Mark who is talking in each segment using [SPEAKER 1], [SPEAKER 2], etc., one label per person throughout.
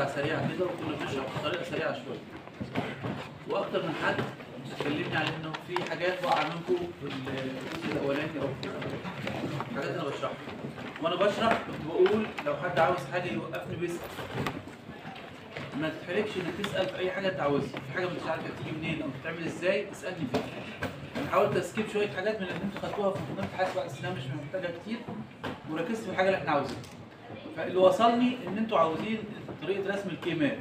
[SPEAKER 1] سريعه كده وكنا بنشرح بطريقه سريعه شويه واكتر من حد كلمني على انه في حاجات وقع منكم في الجزء الاولاني او في حاجات انا بشرحها وانا بشرح كنت بقول لو حد عاوز حاجه يوقفني بيسال ما تتحركش انك تسال في اي حاجه انت عاوزها في حاجه مش عارف تيجي منين او بتتعمل ازاي اسالني فيها انا حاولت اسكيب شويه حاجات من اللي انتوا خدتوها في منظومه حاسب على الاسلام مش محتاجه كتير وركزت في الحاجه اللي احنا عاوزينها فاللي وصلني ان انتوا عاوزين طريقه رسم الكيماء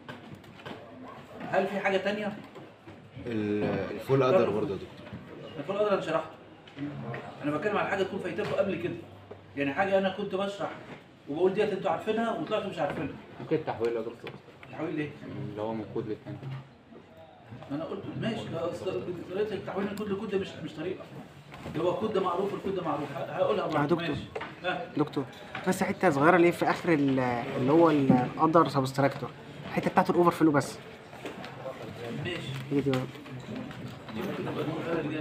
[SPEAKER 1] هل في حاجه تانية؟
[SPEAKER 2] ال- الفول قدر برضه يا دكتور
[SPEAKER 1] انا فوق القدر انا شرحته انا بتكلم على حاجه تكون فايتاكم قبل كده يعني حاجه انا كنت بشرح وبقول ديت انتوا عارفينها وطلعتوا مش عارفينها
[SPEAKER 3] ممكن التحويل يا دكتور
[SPEAKER 1] تحويل ليه؟
[SPEAKER 3] اللي هو من كود للتاني
[SPEAKER 1] ما انا قلت ماشي ده أصل طريقه التحويل من كود لكود ده مش مش طريقه ده هو الكود ده معروف الكود ده معروف ه- هقولها
[SPEAKER 4] يا
[SPEAKER 1] برضه
[SPEAKER 4] دكتور.
[SPEAKER 1] ماشي ها
[SPEAKER 4] دكتور بس حته صغيره ليه في اخر ال- اللي هو الاذر سبستراكتور الحته بتاعت الاوفر فلو بس
[SPEAKER 1] ماشي
[SPEAKER 4] هي دي بقى.
[SPEAKER 1] دي ممكن نبقى نغير دي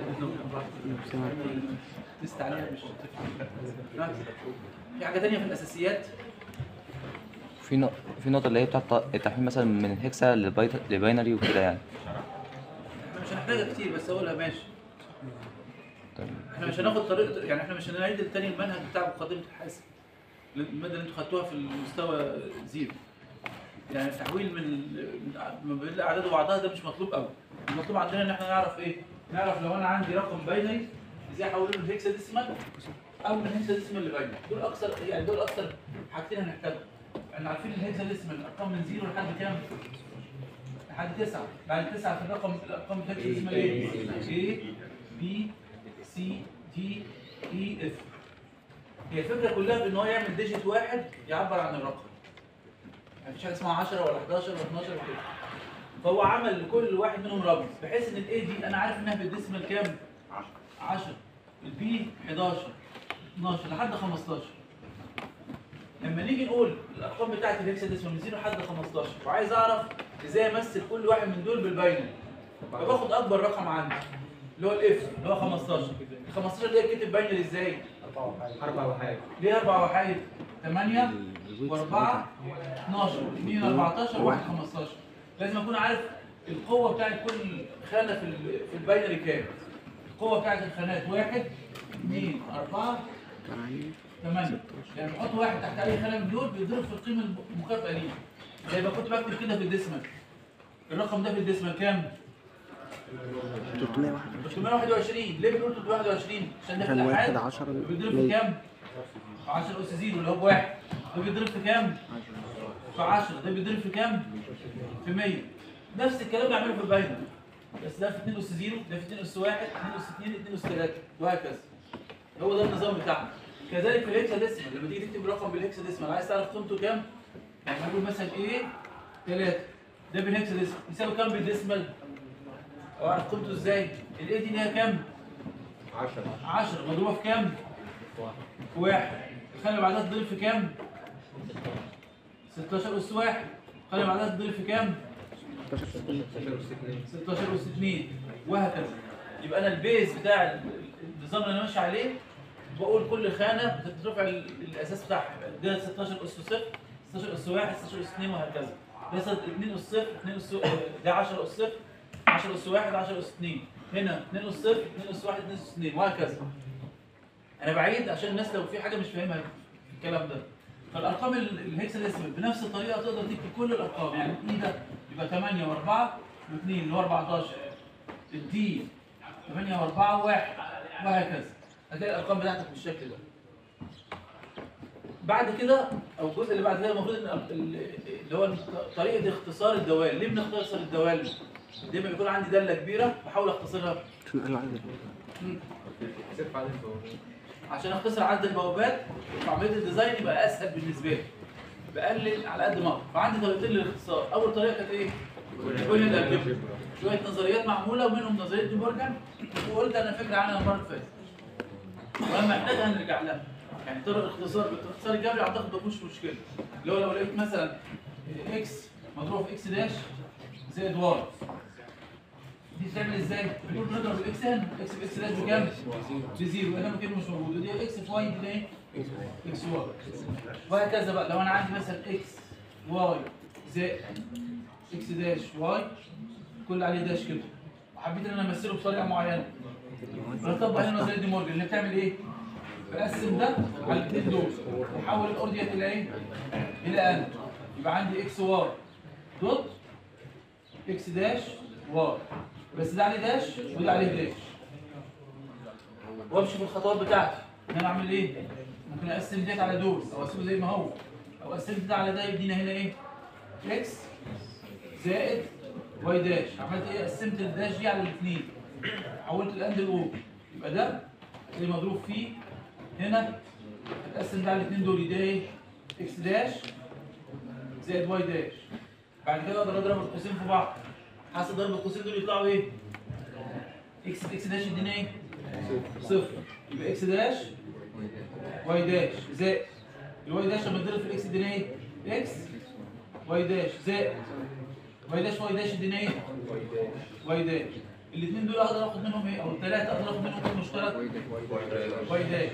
[SPEAKER 1] نبقى تست عليها مش هتفرق. ها؟ في حاجه تانية في الاساسيات
[SPEAKER 5] في نق... في نقطة اللي هي بتاعت التحويل مثلا من الهكسا لبايت... لباينري وكده يعني
[SPEAKER 1] احنا مش هنحتاجها كتير بس اقولها ماشي
[SPEAKER 5] طيب.
[SPEAKER 1] احنا مش هناخد طريقه يعني احنا مش هنعيد تاني المنهج بتاع مقدمه الحاسب الماده اللي انتوا خدتوها في المستوى زيرو يعني التحويل من من ما بين الاعداد وبعضها ده مش مطلوب قوي المطلوب عندنا ان احنا نعرف ايه نعرف لو انا عندي رقم باينري ازاي احوله من هيكسا ديسيمال او من هيكسا ديسيمال لباينري دول اكثر يعني دول اكثر حاجتين هنحتاجهم احنا عارفين الهيكسا ديسيمال الارقام من زيرو لحد كام؟ لحد تسعة بعد تسعة في الرقم الأرقام بتاعتي اسمها إيه؟ A B C D E F هي الفكرة كلها في إن هو يعمل ديجيت واحد يعبر عن الرقم يعني مفيش حاجة اسمها 10 ولا 11 ولا 12 ولا كده فهو عمل لكل واحد منهم رمز بحيث إن الA دي أنا عارف إنها بالديسمال كام؟ 10 البي 11 12 لحد 15 لما نيجي نقول الارقام بتاعت الهكسا ديسمال من 0 لحد 15 وعايز اعرف ازاي امثل كل واحد من دول بالباينري فباخد اكبر رقم عندي اللي هو الاف اللي هو 15 ال 15 ده يتكتب باينري ازاي؟
[SPEAKER 6] أربع وحاجة
[SPEAKER 1] ليه اربع وحايد 8 و4 12 2 14 1 15 لازم اكون عارف القوه بتاعت كل خانه في ال- في الباينري كام القوه بتاعت الخانات 1 2 4 8 يعني بحط واحد تحت اي خانه من دول بيضرب في القيمه المكافئه ليه زي ما كنت بكتب كده في الديسمال الرقم ده في الديسمال كام
[SPEAKER 4] 301
[SPEAKER 1] 321 ليه بنقول 321 عشان ده في
[SPEAKER 4] عشان واحد
[SPEAKER 1] الابعاد
[SPEAKER 4] 10
[SPEAKER 1] بيضرب في كام 10 اس 0 اللي هو بواحد ده بيضرب في كام في 10 ده بيضرب في كام في 100 نفس الكلام بعمله في الباينري بس ده في 2 اس 0 ده في 2 اس 1 2 اس 2 2 اس 3 وهكذا هو ده النظام بتاعنا كذلك في الهكسا ديسمال لما تيجي تكتب رقم بالهكسا ديسمال عايز تعرف قيمته كام يعني هنقول مثلا ايه 3 ده بالهكسا ديسمال يساوي كام بالديسمال او اعرف قيمته ازاي الايه دي ليها كام
[SPEAKER 6] 10
[SPEAKER 1] 10 مضروبه في كام في واحد الخانه اللي بعدها تضرب في كام 16 اس 1 الخانه اللي بعدها تضرب في كام 16 اس 2 وهكذا يبقى انا البيز بتاع ال- النظام اللي انا ماشي عليه بقول كل خانه بتترفع ال- الاساس بتاعها ده 16 اس 0 16 اس 1 16 اس 2 وهكذا ده 2 اس 0 2 اس ده 10 اس 0 10 اس 1 10 اس 2 هنا 2 اس 0 2 اس 1 2 اس 2 وهكذا انا بعيد عشان الناس لو في حاجه مش فاهمها في الكلام ده فالارقام ال- الهكساديسمال بنفس الطريقه تقدر تكتب كل الارقام يعني الاي ده يبقى 8 و4 و2 اللي هو 14 الدي 8 و4 و1 وهكذا هتلاقي الارقام بتاعتك بالشكل ده بعد كده او الجزء اللي بعد كده المفروض ان ال- ال- اللي هو طريقه اختصار الدوال ليه بنختصر الدوال دايما بيكون عندي داله كبيره بحاول اختصرها
[SPEAKER 4] عشان قالوا عايز
[SPEAKER 1] مم.
[SPEAKER 6] حسبت عدد البوابات
[SPEAKER 1] عشان اختصر عدد البوابات وعمليه الديزاين يبقى اسهل بالنسبه لي بقلل على قد ما اقدر فعندي طريقتين للاختصار اول طريقه كانت ايه بوليان الجبر شويه نظريات معموله ومنهم نظريه دي مورجان وقلت انا فكره عنها المره اللي فاتت ولما احتاجها نرجع لها يعني طرق اختصار بالاختصار الجبري اعتقد ما فيهوش مشكله اللي هو لو لقيت مثلا اكس مضروب في اكس داش زائد واي دي بتعمل ازاي؟ بنقول نضرب الاكس هنا اكس في اكس داش بكام؟ بزيرو هنا مكانه مش موجود ودي اكس في واي دي ايه؟ اكس واي وهكذا بقى لو انا عندي مثلا اكس واي زائد اكس داش واي كل عليه داش كده وحبيت ان انا امثله بطريقه معينه بطبق هنا نظريه دي مورجان اللي بتعمل ايه؟ بقسم ده على الاثنين دول واحول الاور ديت الى ايه؟ الى ان يبقى عندي اكس واي دوت اكس داش واي بس ده عليه داش وده عليه داش وامشي في الخطوات بتاعتي ان انا اعمل ايه؟ ممكن اقسم ديت على دول او اسيبه زي ما هو او قسمت ده على ده يدينا هنا ايه؟ اكس زائد واي داش عملت ايه؟ قسمت الداش دي على الاثنين حولت الاند لاو يبقى ده اللي مضروب فيه هنا هتقسم ده على الاثنين دول ده ايه؟ اكس داش زائد واي داش بعد كده اقدر اضرب القوسين في بعض حسب ضرب القوسين دول يطلعوا ايه؟ اكس اكس داش يدينا ايه؟ صفر يبقى اكس داش واي داش زائد الواي داش لما تضرب في الاكس يدينا ايه؟ اكس واي داش زائد واي داش واي داش يدينا ايه؟ واي داش الاثنين دول اقدر اخد منهم ايه؟ او الثلاثه اقدر اخد منهم ايه مشترك؟ واي داش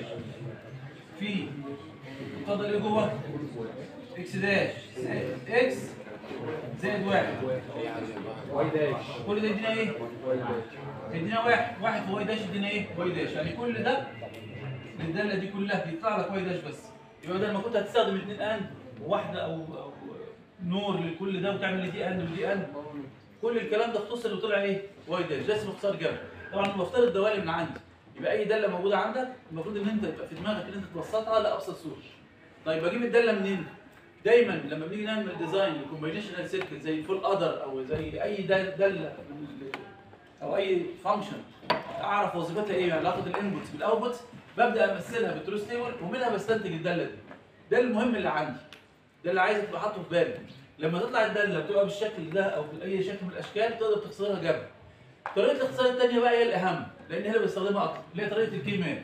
[SPEAKER 1] في اتفضل ايه جوه؟ اكس داش زائد اكس زائد واحد
[SPEAKER 6] واي داش
[SPEAKER 1] كل ده يدينا ايه؟ يدينا واحد واحد في واي داش يدينا ايه؟ واي داش يعني كل ده الداله دي كلها بيطلع لك واي داش بس يبقى بدل ما كنت هتستخدم اثنين اند وواحده او او نور لكل ده وتعمل لي دي اند ودي اند كل الكلام ده اختصر وطلع ايه؟ واي داش ده اسمه اختصار جبر طبعا أنا بفترض دوالي من عندي يبقى اي داله موجوده عندك المفروض ان انت يبقى في دماغك ان انت تبسطها لابسط صوره طيب اجيب الداله منين؟ دايما لما بنيجي نعمل ديزاين لكومبينيشنال سيركت زي فول ادر او زي اي دال- داله من ال- او اي فانكشن اعرف وظيفتها ايه يعني علاقه الانبوتس بالاوتبوتس ببدا امثلها بالتروس تيبل ومنها بستنتج الداله دي ده المهم اللي عندي ده اللي عايزك تبقى حاطه في بالك لما تطلع الداله بتبقى بالشكل ده او باي شكل من الاشكال تقدر تختصرها جبر طريقه الاختصار الثانيه بقى هي الاهم لان هي اللي بستخدمها اكتر اللي هي طريقه الكيماب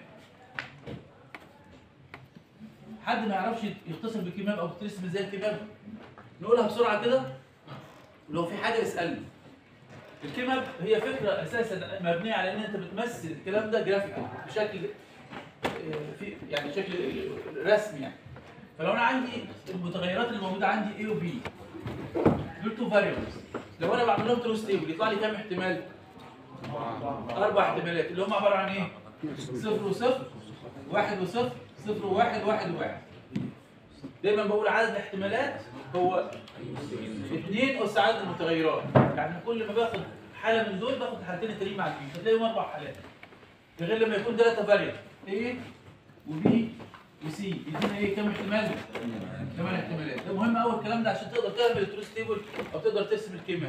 [SPEAKER 1] حد ما يعرفش يختصر بالكيماب او ترسم ازاي الكيماب نقولها بسرعه كده ولو في حاجه اسالني الكيماب هي فكره اساسا مبنيه على ان انت بتمثل الكلام ده جرافيكال بشكل آه، في يعني شكل رسمي يعني فلو انا عندي المتغيرات اللي موجوده عندي A و B دول تو فاريبلز لو انا بعمل لهم تروس تيبل يطلع لي كام احتمال؟ اربع احتمالات اللي هم عباره عن ايه؟ صفر وصفر واحد وصفر صفر وواحد واحد وواحد دايما بقول عدد الاحتمالات هو اثنين اس عدد المتغيرات يعني كل ما باخد حاله من دول باخد حالتين التانيين مع البي فتلاقيهم اربع حالات ده غير لما يكون ثلاثه فاريبل A وبي وسي يدينا ايه كام احتمال؟ ثمان احتمالات ده مهم قوي الكلام ده عشان تقدر تعمل التروس تيبل او تقدر ترسم الكيمياء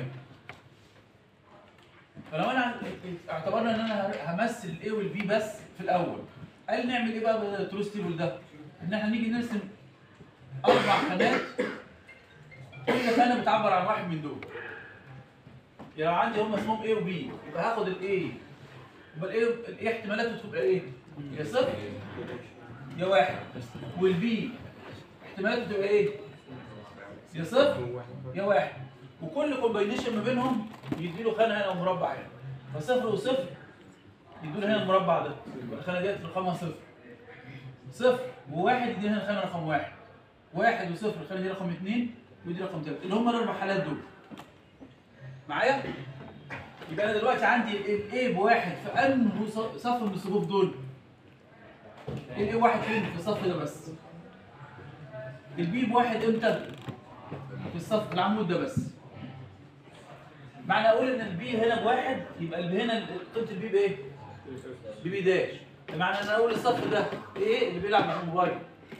[SPEAKER 1] فلو انا اعتبرنا ان انا همثل الاي والبي بس في الاول قال نعمل ايه بقى بالتروس تيبل ده؟ ان احنا نيجي نرسم اربع خانات كل خانه بتعبر عن واحد من دول يعني لو عندي هم اسمهم A و B يبقى هاخد ال A يبقى ال A ال A احتمالاته تبقى ايه؟ يا صفر يا واحد وال B احتمالاته تبقى ايه؟ يا صفر يا واحد وكل كومباينيشن ما بينهم يدي له خانه هنا او مربع هنا فصفر وصفر يدوا له هنا المربع ده يبقى الخانه ديت رقمها صفر صفر وواحد يدي هنا الخانه رقم واحد واحد وصفر الخانه دي رقم اثنين ودي رقم ثلاثه اللي هم الاربع حالات دول معايا؟ يبقى انا دلوقتي عندي الايه بواحد في انه ص- صف من الصفوف دول الايه واحد فين في الصف ده بس البي بواحد امتى في الصف في العمود ده بس معنى اقول ان البي هنا بواحد يبقى البي هنا قيمه البي بايه ببي داش بمعنى ان انا اقول الصف ده ايه اللي بيلعب مع الموبايل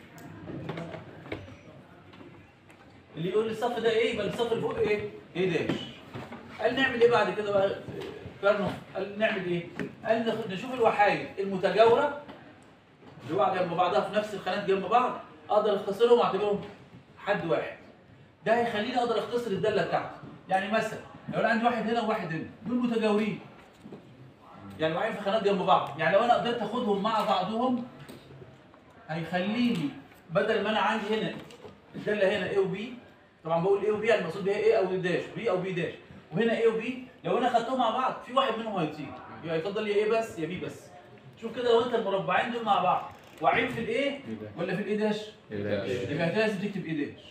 [SPEAKER 1] اللي يقول الصف ده ايه يبقى الصف اللي فوق ايه ايه داش قال نعمل ايه بعد كده بقى كارنو قال نعمل ايه قال نخ- نشوف الوحايد المتجاوره اللي هو جنب بعضها في نفس الخانات جنب بعض اقدر اختصرهم واعتبرهم حد واحد ده هيخليني اقدر اختصر الداله بتاعتي يعني مثلا لو انا عندي واحد هنا وواحد هنا دول متجاورين يعني واقعين في خانات جنب بعض يعني لو انا قدرت اخدهم مع بعضهم هيخليني بدل ما انا عندي هنا الداله هنا A و B طبعا بقول A و B يعني المقصود بيها A او داش B او B داش وهنا A و B لو انا خدتهم مع بعض في واحد منهم هيطير يبقى يفضل يا A بس يا B بس شوف كده لو انت المربعين دول مع بعض واقعين في الايه ولا في الايه داش؟ يبقى انت لازم تكتب ايه داش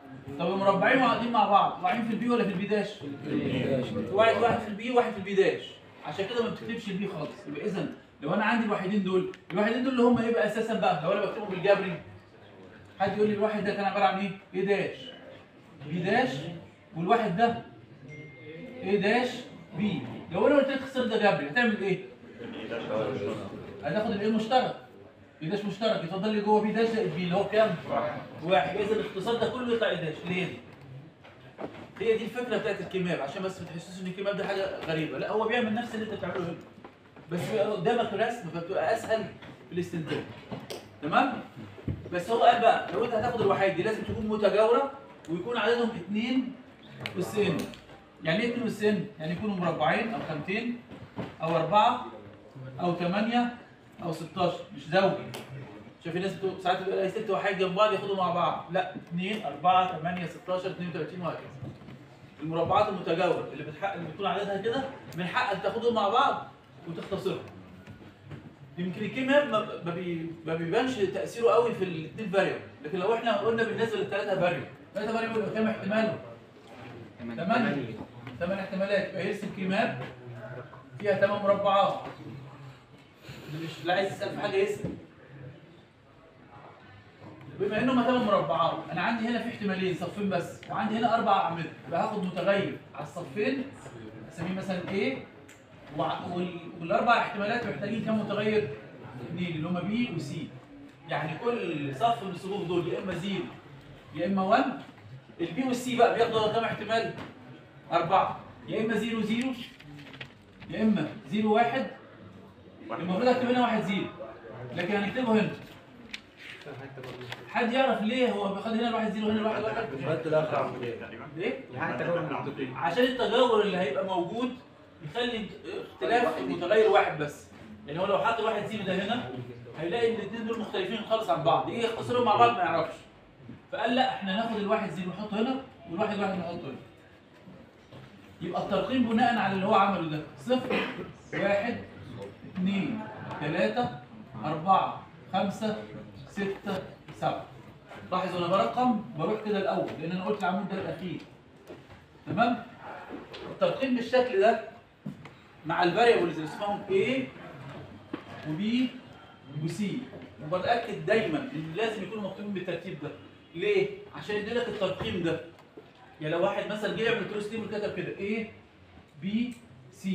[SPEAKER 1] طب المربعين قاعدين مع بعض واقعين في البي ولا في البي داش؟ واحد واحد في البي وواحد في البي داش عشان كده ما بتكتبش البي خالص يبقى اذا لو انا عندي الوحيدين دول الوحيدين دول اللي هم ايه بقى اساسا بقى لو انا بكتبهم بالجبري حد يقول لي الواحد ده كان عباره عن ايه؟ ايه داش بي داش والواحد ده ايه داش بي لو انا قلت لك اختصار ده جبري هتعمل ايه؟ هتاخد الايه المشترك بي داش مشترك يفضل لي جوه بي داش زائد بي اللي هو كام؟ واحد اذا الاختصار ده كله يطلع ايه داش ليه دي؟ هي دي الفكره بتاعت الكيماب عشان بس ما تحسوش ان الكيماب ده حاجه غريبه لا هو بيعمل نفس اللي انت بتعمله هنا بس بيبقى قدامك رسم فبتبقى اسهل في الاستنتاج تمام بس هو قال بقى لو انت هتاخد الوحيد دي لازم تكون متجاوره ويكون عددهم اثنين اس ان يعني ايه 2 اس ان يعني يكونوا مربعين او خانتين او اربعه او ثمانيه او 16 مش زوجي شوف في ناس بتقول ساعات بيبقى لها ست وحيد جنب بعض ياخدوا مع بعض لا 2 4 8 16 32 وهكذا المربعات المتجاوره اللي بتحقق اللي بتكون عددها كده من حقك تاخدهم مع بعض وتختصرهم يمكن الكيمياء ما ما بي- ما بيبانش تاثيره قوي في الاثنين فاريبل لكن لو احنا قلنا بالنسبه للثلاثه فاريبل ثلاثه فاريبل يبقى كام احتمال؟ ثمانيه ثمان احتمالات يبقى يرسم كيماب فيها ثمان مربعات اللي مش اللي عايز يسال في حاجه يسال بما انهم ثمان مربعات انا عندي هنا في احتمالين صفين بس وعندي هنا اربع اعمده يبقى هاخد متغير على الصفين اسميه مثلا A وع- وال- والاربع احتمالات محتاجين كام متغير؟ اثنين اللي هم بي وسي يعني كل صف من الصفوف دول يا اما زيرو يا اما 1 البي والسي بقى بياخدوا كام احتمال؟ أربعة يا إما زيرو زيرو يا إما زيرو واحد المفروض أكتب هنا واحد زيرو لكن هنكتبه هنا حد يعرف ليه هو بياخد هنا الواحد زيرو وهنا الواحد واحد؟ ليه؟ عشان التجاور اللي هيبقى موجود يخلي اختلاف المتغير واحد بس يعني هو لو حط واحد زيرو ده هنا هيلاقي ان الاثنين دول مختلفين خالص عن بعض يجي يختصرهم مع بعض ما يعرفش فقال لا احنا ناخد الواحد زيرو نحطه هنا والواحد واحد نحطه هنا يبقى الترقيم بناء على اللي هو عمله ده صفر واحد اثنين ثلاثة أربعة خمسة ستة سبعة لاحظ أنا برقم بروح كده الأول لأن أنا قلت العمود ده الأخير تمام الترقيم بالشكل ده مع الفاريبلز اللي اسمهم A و B و C وبتأكد دايما إن لازم يكونوا مكتوبين بالترتيب ده ليه؟ عشان يديلك الترقيم ده يعني لو واحد مثلا جه يعمل كروس تيبل كتب كده A B C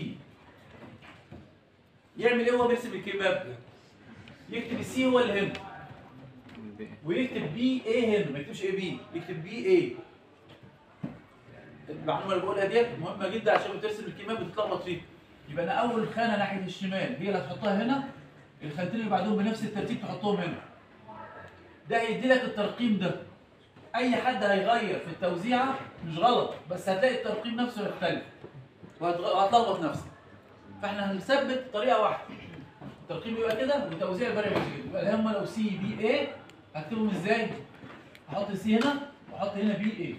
[SPEAKER 1] يعمل ايه وهو بيرسم الكباب؟ يكتب السي هو اللي هنا ويكتب بي ايه هنا ما يكتبش ايه بي يكتب بي ايه المعلومه اللي بقولها ديت مهمه جدا عشان بترسم الكمام بتتلخبط فيها يبقى انا اول خانه ناحيه الشمال هي اللي هتحطها هنا الخانتين اللي بعدهم بنفس الترتيب تحطهم هنا ده هيدي لك الترقيم ده اي حد هيغير في التوزيعه مش غلط بس هتلاقي الترقيم نفسه يختلف وهتغ- وهتلخبط نفسك فاحنا هنثبت طريقه واحده الترقيم يبقى كده وتوزيع الفاريبلز كده يبقى اللي هم لو سي بي اي هكتبهم ازاي؟ احط سي هنا واحط هنا بي اي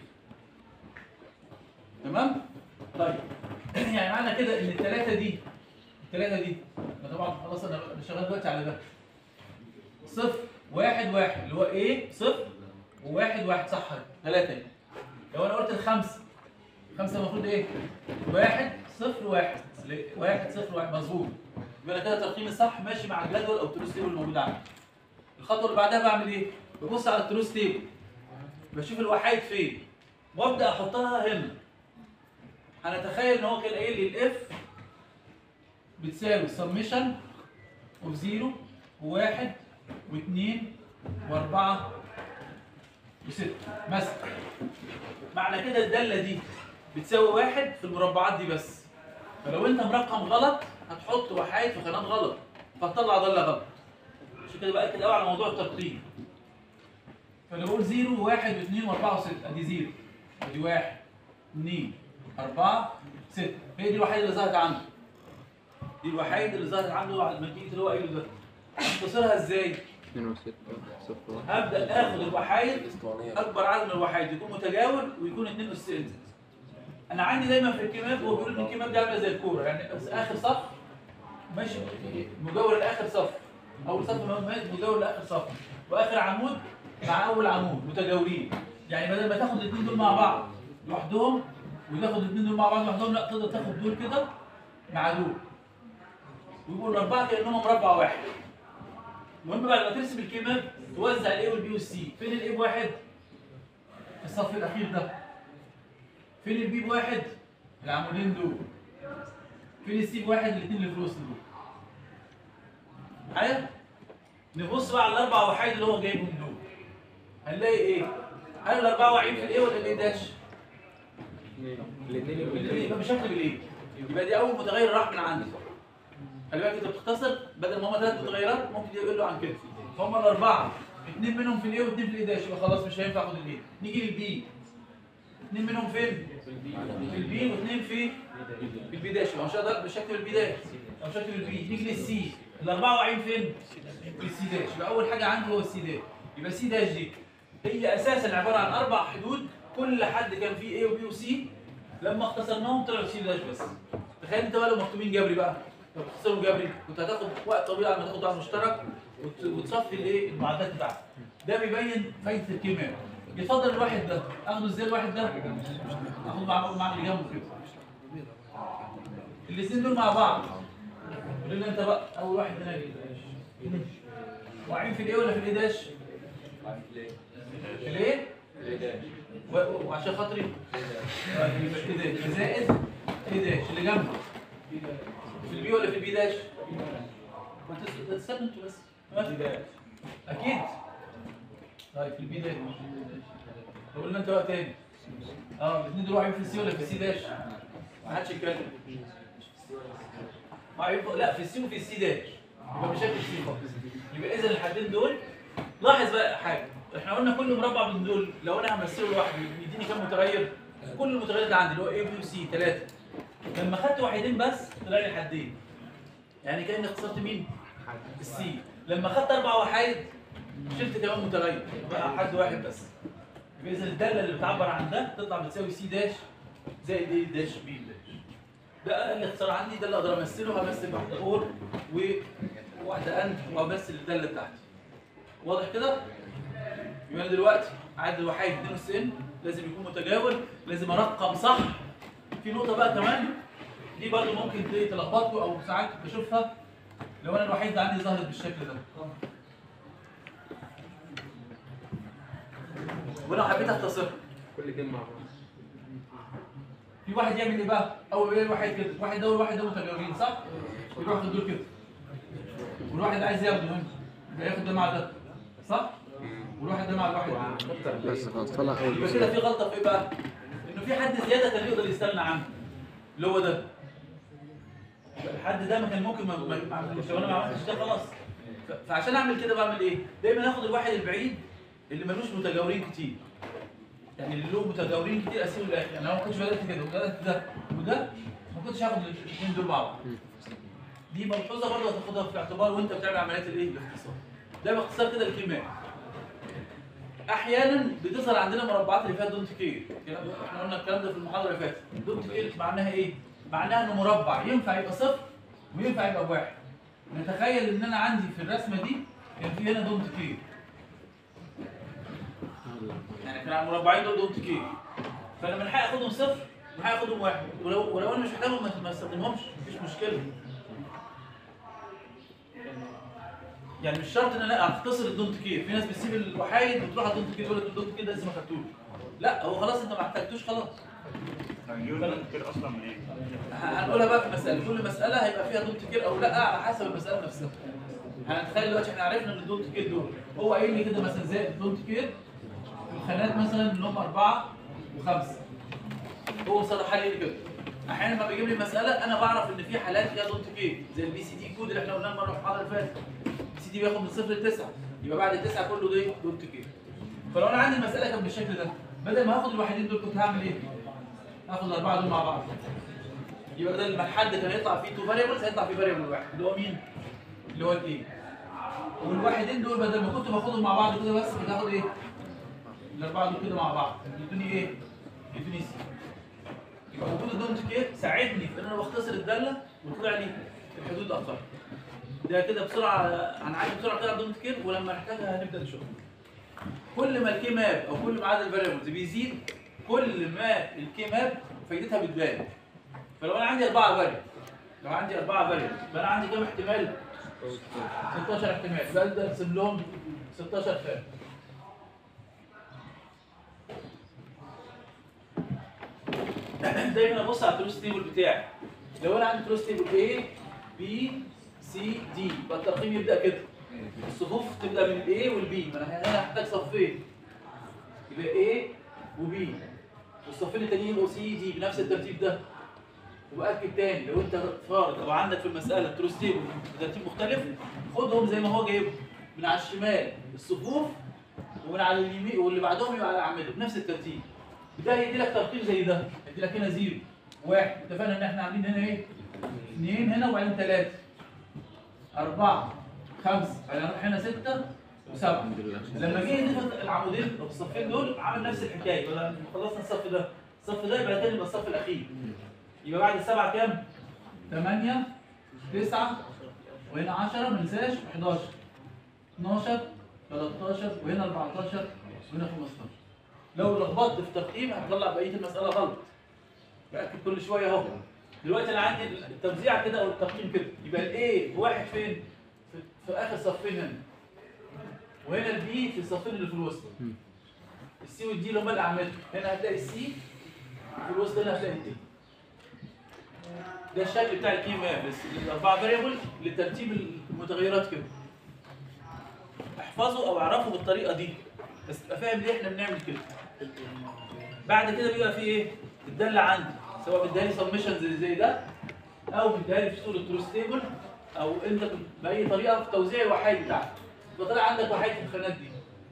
[SPEAKER 1] تمام؟ طيب يعني معنى كده ان الثلاثه دي الثلاثه دي أنا طبعا خلاص انا أنا شغال دلوقتي على ده صفر واحد واحد اللي هو ايه صفر وواحد واحد صح ثلاثه دي لو انا قلت الخمسه خمسه المفروض ايه؟ واحد صفر واحد ل- واحد صفر واحد مظبوط يبقى انا كده ترقيم الصح ماشي مع الجدول او التروس تيبل الموجود عندي الخطوه اللي بعدها بعمل ايه؟ ببص على التروس تيبل بشوف الوحيد فين وابدا احطها هنا هنتخيل ان هو كان قايل لي الاف بتساوي سميشن اوف زيرو وواحد واثنين واربعه وسته مثلا معنى كده الداله دي بتساوي واحد في المربعات دي بس فلو انت مرقم غلط هتحط وحايد في خانات غلط فهتطلع ضله غلط عشان كده باكد قوي على موضوع الترقيم فلو بقول زيرو وواحد واثنين واربعه وسته ادي زيرو ادي واحد اثنين اربعه سته هي دي الوحيده اللي ظهرت عنده دي الوحيده اللي ظهرت عنده على المنطقه اللي هو قايله ده اختصرها ازاي؟
[SPEAKER 3] 2 و6 صفر واحد
[SPEAKER 1] هبدا اخد الوحايد اكبر عدد من الوحايد يكون متجاور ويكون 2 اس ان انا عندي دايما في الكيماب هو بيقول ان الكيماب دي عامله زي الكوره يعني بس اخر صف ماشي مجاور لاخر صف اول صف مجاور لاخر صف واخر عمود مع اول عمود متجاورين يعني بدل ما تاخد الاثنين دول مع بعض لوحدهم وتاخد الاثنين دول مع بعض لوحدهم لا تقدر تاخد دول كده مع دول ويبقوا الاربعه كانهم مربع واحد المهم بعد ما ترسم الكيمر توزع الاي والبي والسي فين الاي بواحد في الصف الاخير ده فين البي بواحد العمودين دول فين السي بواحد الاثنين اللي في الوسط دول معايا نبص بقى على الاربع وحيد اللي هو جايبهم دول هنلاقي ايه هل الاربعه واقعين في الايه ولا الايه داش الايه يبقى بشكل بالايه يبقى دي اول متغير راح من عندي خلي بالك انت بتختصر بدل ما هم ثلاث متغيرات ممكن يقولوا عن كده فهم الاربعه اثنين منهم في الايه واثنين في الايه داش يبقى خلاص مش هينفع اخد الايه نيجي للبي اثنين منهم فين في البي واثنين في في البي داش يبقى مش هقدر مش هكتب البي داش او مش هكتب البي نيجي للسي الاربعه واقعين فين في السي داش يبقى اول حاجه عندي هو السي داش يبقى سي داش دي هي اساسا عباره عن اربع حدود كل حد كان فيه ايه وبي وسي لما اختصرناهم طلعوا سي داش بس تخيل انت بقى لو مكتوبين جبري بقى لو بتختصرهم جبري كنت هتاخد وقت طويل على ما تاخد واحد مشترك وت- وتصفي الايه المعادلات بتاعتك ده بيبين فايده الكيمياء يفضل الواحد ده اخده ازاي الواحد ده اخده مع مع اللي جنبه كده الاثنين دول مع بعض قول لنا انت بقى اول واحد هنا كده واقعين في الايه ولا في الايه داش؟ في الايه؟ و- و- وعشان خاطري يبقى كده زائد ايه داش اللي جنبه في البي ولا في البي داش؟ ما تس- تستنوا انتوا بس تمام؟ اكيد طيب في البي داش قول لنا انت بقى تاني اه الاثنين دول واقعين في السي ولا في السي داش؟ ما حدش يتكلم واقعين فوق- لا في السي وفي السي داش يبقى مش هيبقى السي خالص يبقى اذا الحدين دول لاحظ بقى حاجه احنا قلنا كل مربع من دول لو انا همثله لوحده يديني كام متغير كل المتغيرات اللي عندي اللي هو A B و C ثلاثه لما خدت واحدين بس طلع لي حدين يعني كاني اختصرت مين السي لما خدت اربع وحايد شلت كمان متغير بقى حد واحد بس يبقى اذا الداله اللي بتعبر عن ده تطلع بتساوي سي داش زائد ايه داش بي داش ده اقل اختصار عندي ده اللي اقدر امثله همثل واحده اور وواحده اند وامثل الداله بتاعتي واضح كده؟ يبقى انا دلوقتي عدد الوحيد 92 لازم يكون متجاور لازم ارقم صح في نقطه بقى كمان دي برضو ممكن ت- تلخبطكم او ساعات بشوفها لو انا الوحيد عندي ظهرت بالشكل ده ولو حبيت اختصرها
[SPEAKER 6] كل اتنين مع بعض
[SPEAKER 1] في واحد يعمل ايه بقى؟ اول ايه واحد كده واحد ده والواحد ده متجاورين صح؟ يروح ياخد دول كده والواحد ده عايز ياخده هنا يبقى ياخد ده مع ده صح؟ والواحد ده مع الواحد ده
[SPEAKER 4] بس خلاص طلع اول
[SPEAKER 1] يبقى كده في غلطه في ايه بقى؟ انه في حد زياده كان يقدر يستغنى عنه اللي هو ده يبقى الحد ده ما كان ممكن ما ما- ما عملش لو انا ما عملتش ده خلاص ف- فعشان اعمل كده بعمل ايه؟ دايما اخد الواحد البعيد اللي ملوش متجاورين كتير يعني اللي له متجاورين كتير اسيبه للاخر يعني لو ما كنتش بدات كده وبدات ده وده ما كنتش هاخد الاثنين دول مع بعض دي ملحوظه برضه هتاخدها في الاعتبار وانت بتعمل عمليات الايه؟ الاختصار ده باختصار كده الكيمياء احيانا بتظهر عندنا مربعات اللي فيها دونت كير احنا قلنا الكلام ده في المحاضره اللي فاتت دونت كير معناها ايه معناها انه مربع ينفع يبقى صفر وينفع يبقى بواحد نتخيل ان انا عندي في الرسمه دي كان في هنا دونت كير يعني كان على المربعين دول دونت كير فانا من حقي اخدهم صفر من حقي اخدهم واحد ولو ولو انا مش محتاجهم ما- ما استخدمهمش مفيش مشكله يعني مش شرط ان انا اختصر الدونت كير في ناس بتسيب الوحايد وتروح على الدونت كير تقول لك الدونت كير ده لسه ما خدتوش لا هو خلاص انت ما احتاجتوش خلاص
[SPEAKER 7] كده اصلا من ايه؟
[SPEAKER 1] هنقولها بقى في مسألة كل مسألة هيبقى فيها دونت كير أو لا على حسب المسألة نفسها هنتخيل دلوقتي احنا عرفنا ان الدونت كير دول هو قايل لي كده مثلا زائد الدونت كير في الخانات مثلا اللي هم أربعة وخمسة هو صرح لي كده أحيانا لما بيجيب لي مسألة أنا بعرف إن في حالات فيها دونت كير زي البي سي دي كود اللي احنا قلناه المرة في المحاضرة اللي فاتت البي سي دي بياخد من صفر لتسعة يبقى بعد التسعة كله ده دونت كير فلو أنا عندي المسألة كانت بالشكل ده بدل ما هاخد الوحيدين دول كنت هعمل إيه؟ هاخد الأربعة دول مع بعض يبقى بدل ما الحد كان يطلع فيه تو فاريبلز هيطلع فيه فاريبل واحد اللي هو مين؟ اللي هو الايه؟ والواحدين دول بدل ما كنت باخدهم مع بعض كده بس كنت هاخد ايه؟ الاربعه دول كده مع بعض يدوني ايه؟ يدوني سي يبقى وجود الدونت كير ساعدني في ان انا بختصر الداله وطلع لي الحدود اقل ده كده بسرعه هنعدي بسرعه كده على الدونت كير ولما نحتاجها هنبدا نشوفها كل ما الكي ماب او كل ما عدد الفاريبلز بيزيد كل ما الكي ماب فايدتها بتبان فلو انا عندي اربعه فاريبل لو عندي اربعه فاريبل يبقى انا عندي كام احتمال 16 احتمال يبقى ابدا ارسم لهم 16 خانه دايما ابص على التروس تيبل بتاعي لو انا عندي تروس تيبل A B C D يبقى الترقيم يبدا كده الصفوف تبدا من A والB ما انا هنا هحتاج صفين يبقى A وB والصفين التانيين يبقوا C D بنفس الترتيب ده وبأكد تاني لو انت فارض او عندك في المساله تروس تيبل بترتيب مختلف خدهم زي ما هو جايبهم من على الشمال الصفوف ومن على اليمين واللي بعدهم يبقى على الاعمده بنفس الترتيب ده هيدي لك ترقيم زي ده هيدي لك هنا زيرو واحد اتفقنا ان احنا عاملين هنا ايه؟ اثنين هنا وبعدين ثلاثه أربعة خمسة بعدين نروح هنا ستة وسبعة لما جه يضيف العمودين أو الصفين دول عمل نفس الحكاية يبقى لما خلصنا الصف ده الصف ده يبقى تاني يبقى الصف الأخير يبقى بعد السبعة كام؟ ثمانية تسعة وهنا 10 ما ننساش 11 12 13 وهنا 14 وهنا 15 لو لخبطت في ترقيم هتطلع بقيه المساله غلط باكد كل شويه اهو دلوقتي انا عندي التوزيع كده او التقييم كده يبقى الايه واحد فين في, في اخر صفين هنا وهنا البي في الصفين اللي في الوسط السي والدي اللي هم الاعمده هنا هتلاقي السي في الوسط هنا هتلاقي الدي ده الشكل بتاع الكي ماب الاربعه فاريبل لترتيب المتغيرات كده احفظوا او اعرفوا بالطريقه دي بس تبقى فاهم ليه احنا بنعمل كده بعد كده بيبقى في ايه الداله عندي سواء بيديها سبمشن زي زي ده او بيديها في صوره تروس تيبل او انت باي طريقه في توزيع الوحايد بتاعك يبقى طلع عندك وحايد في الخانات دي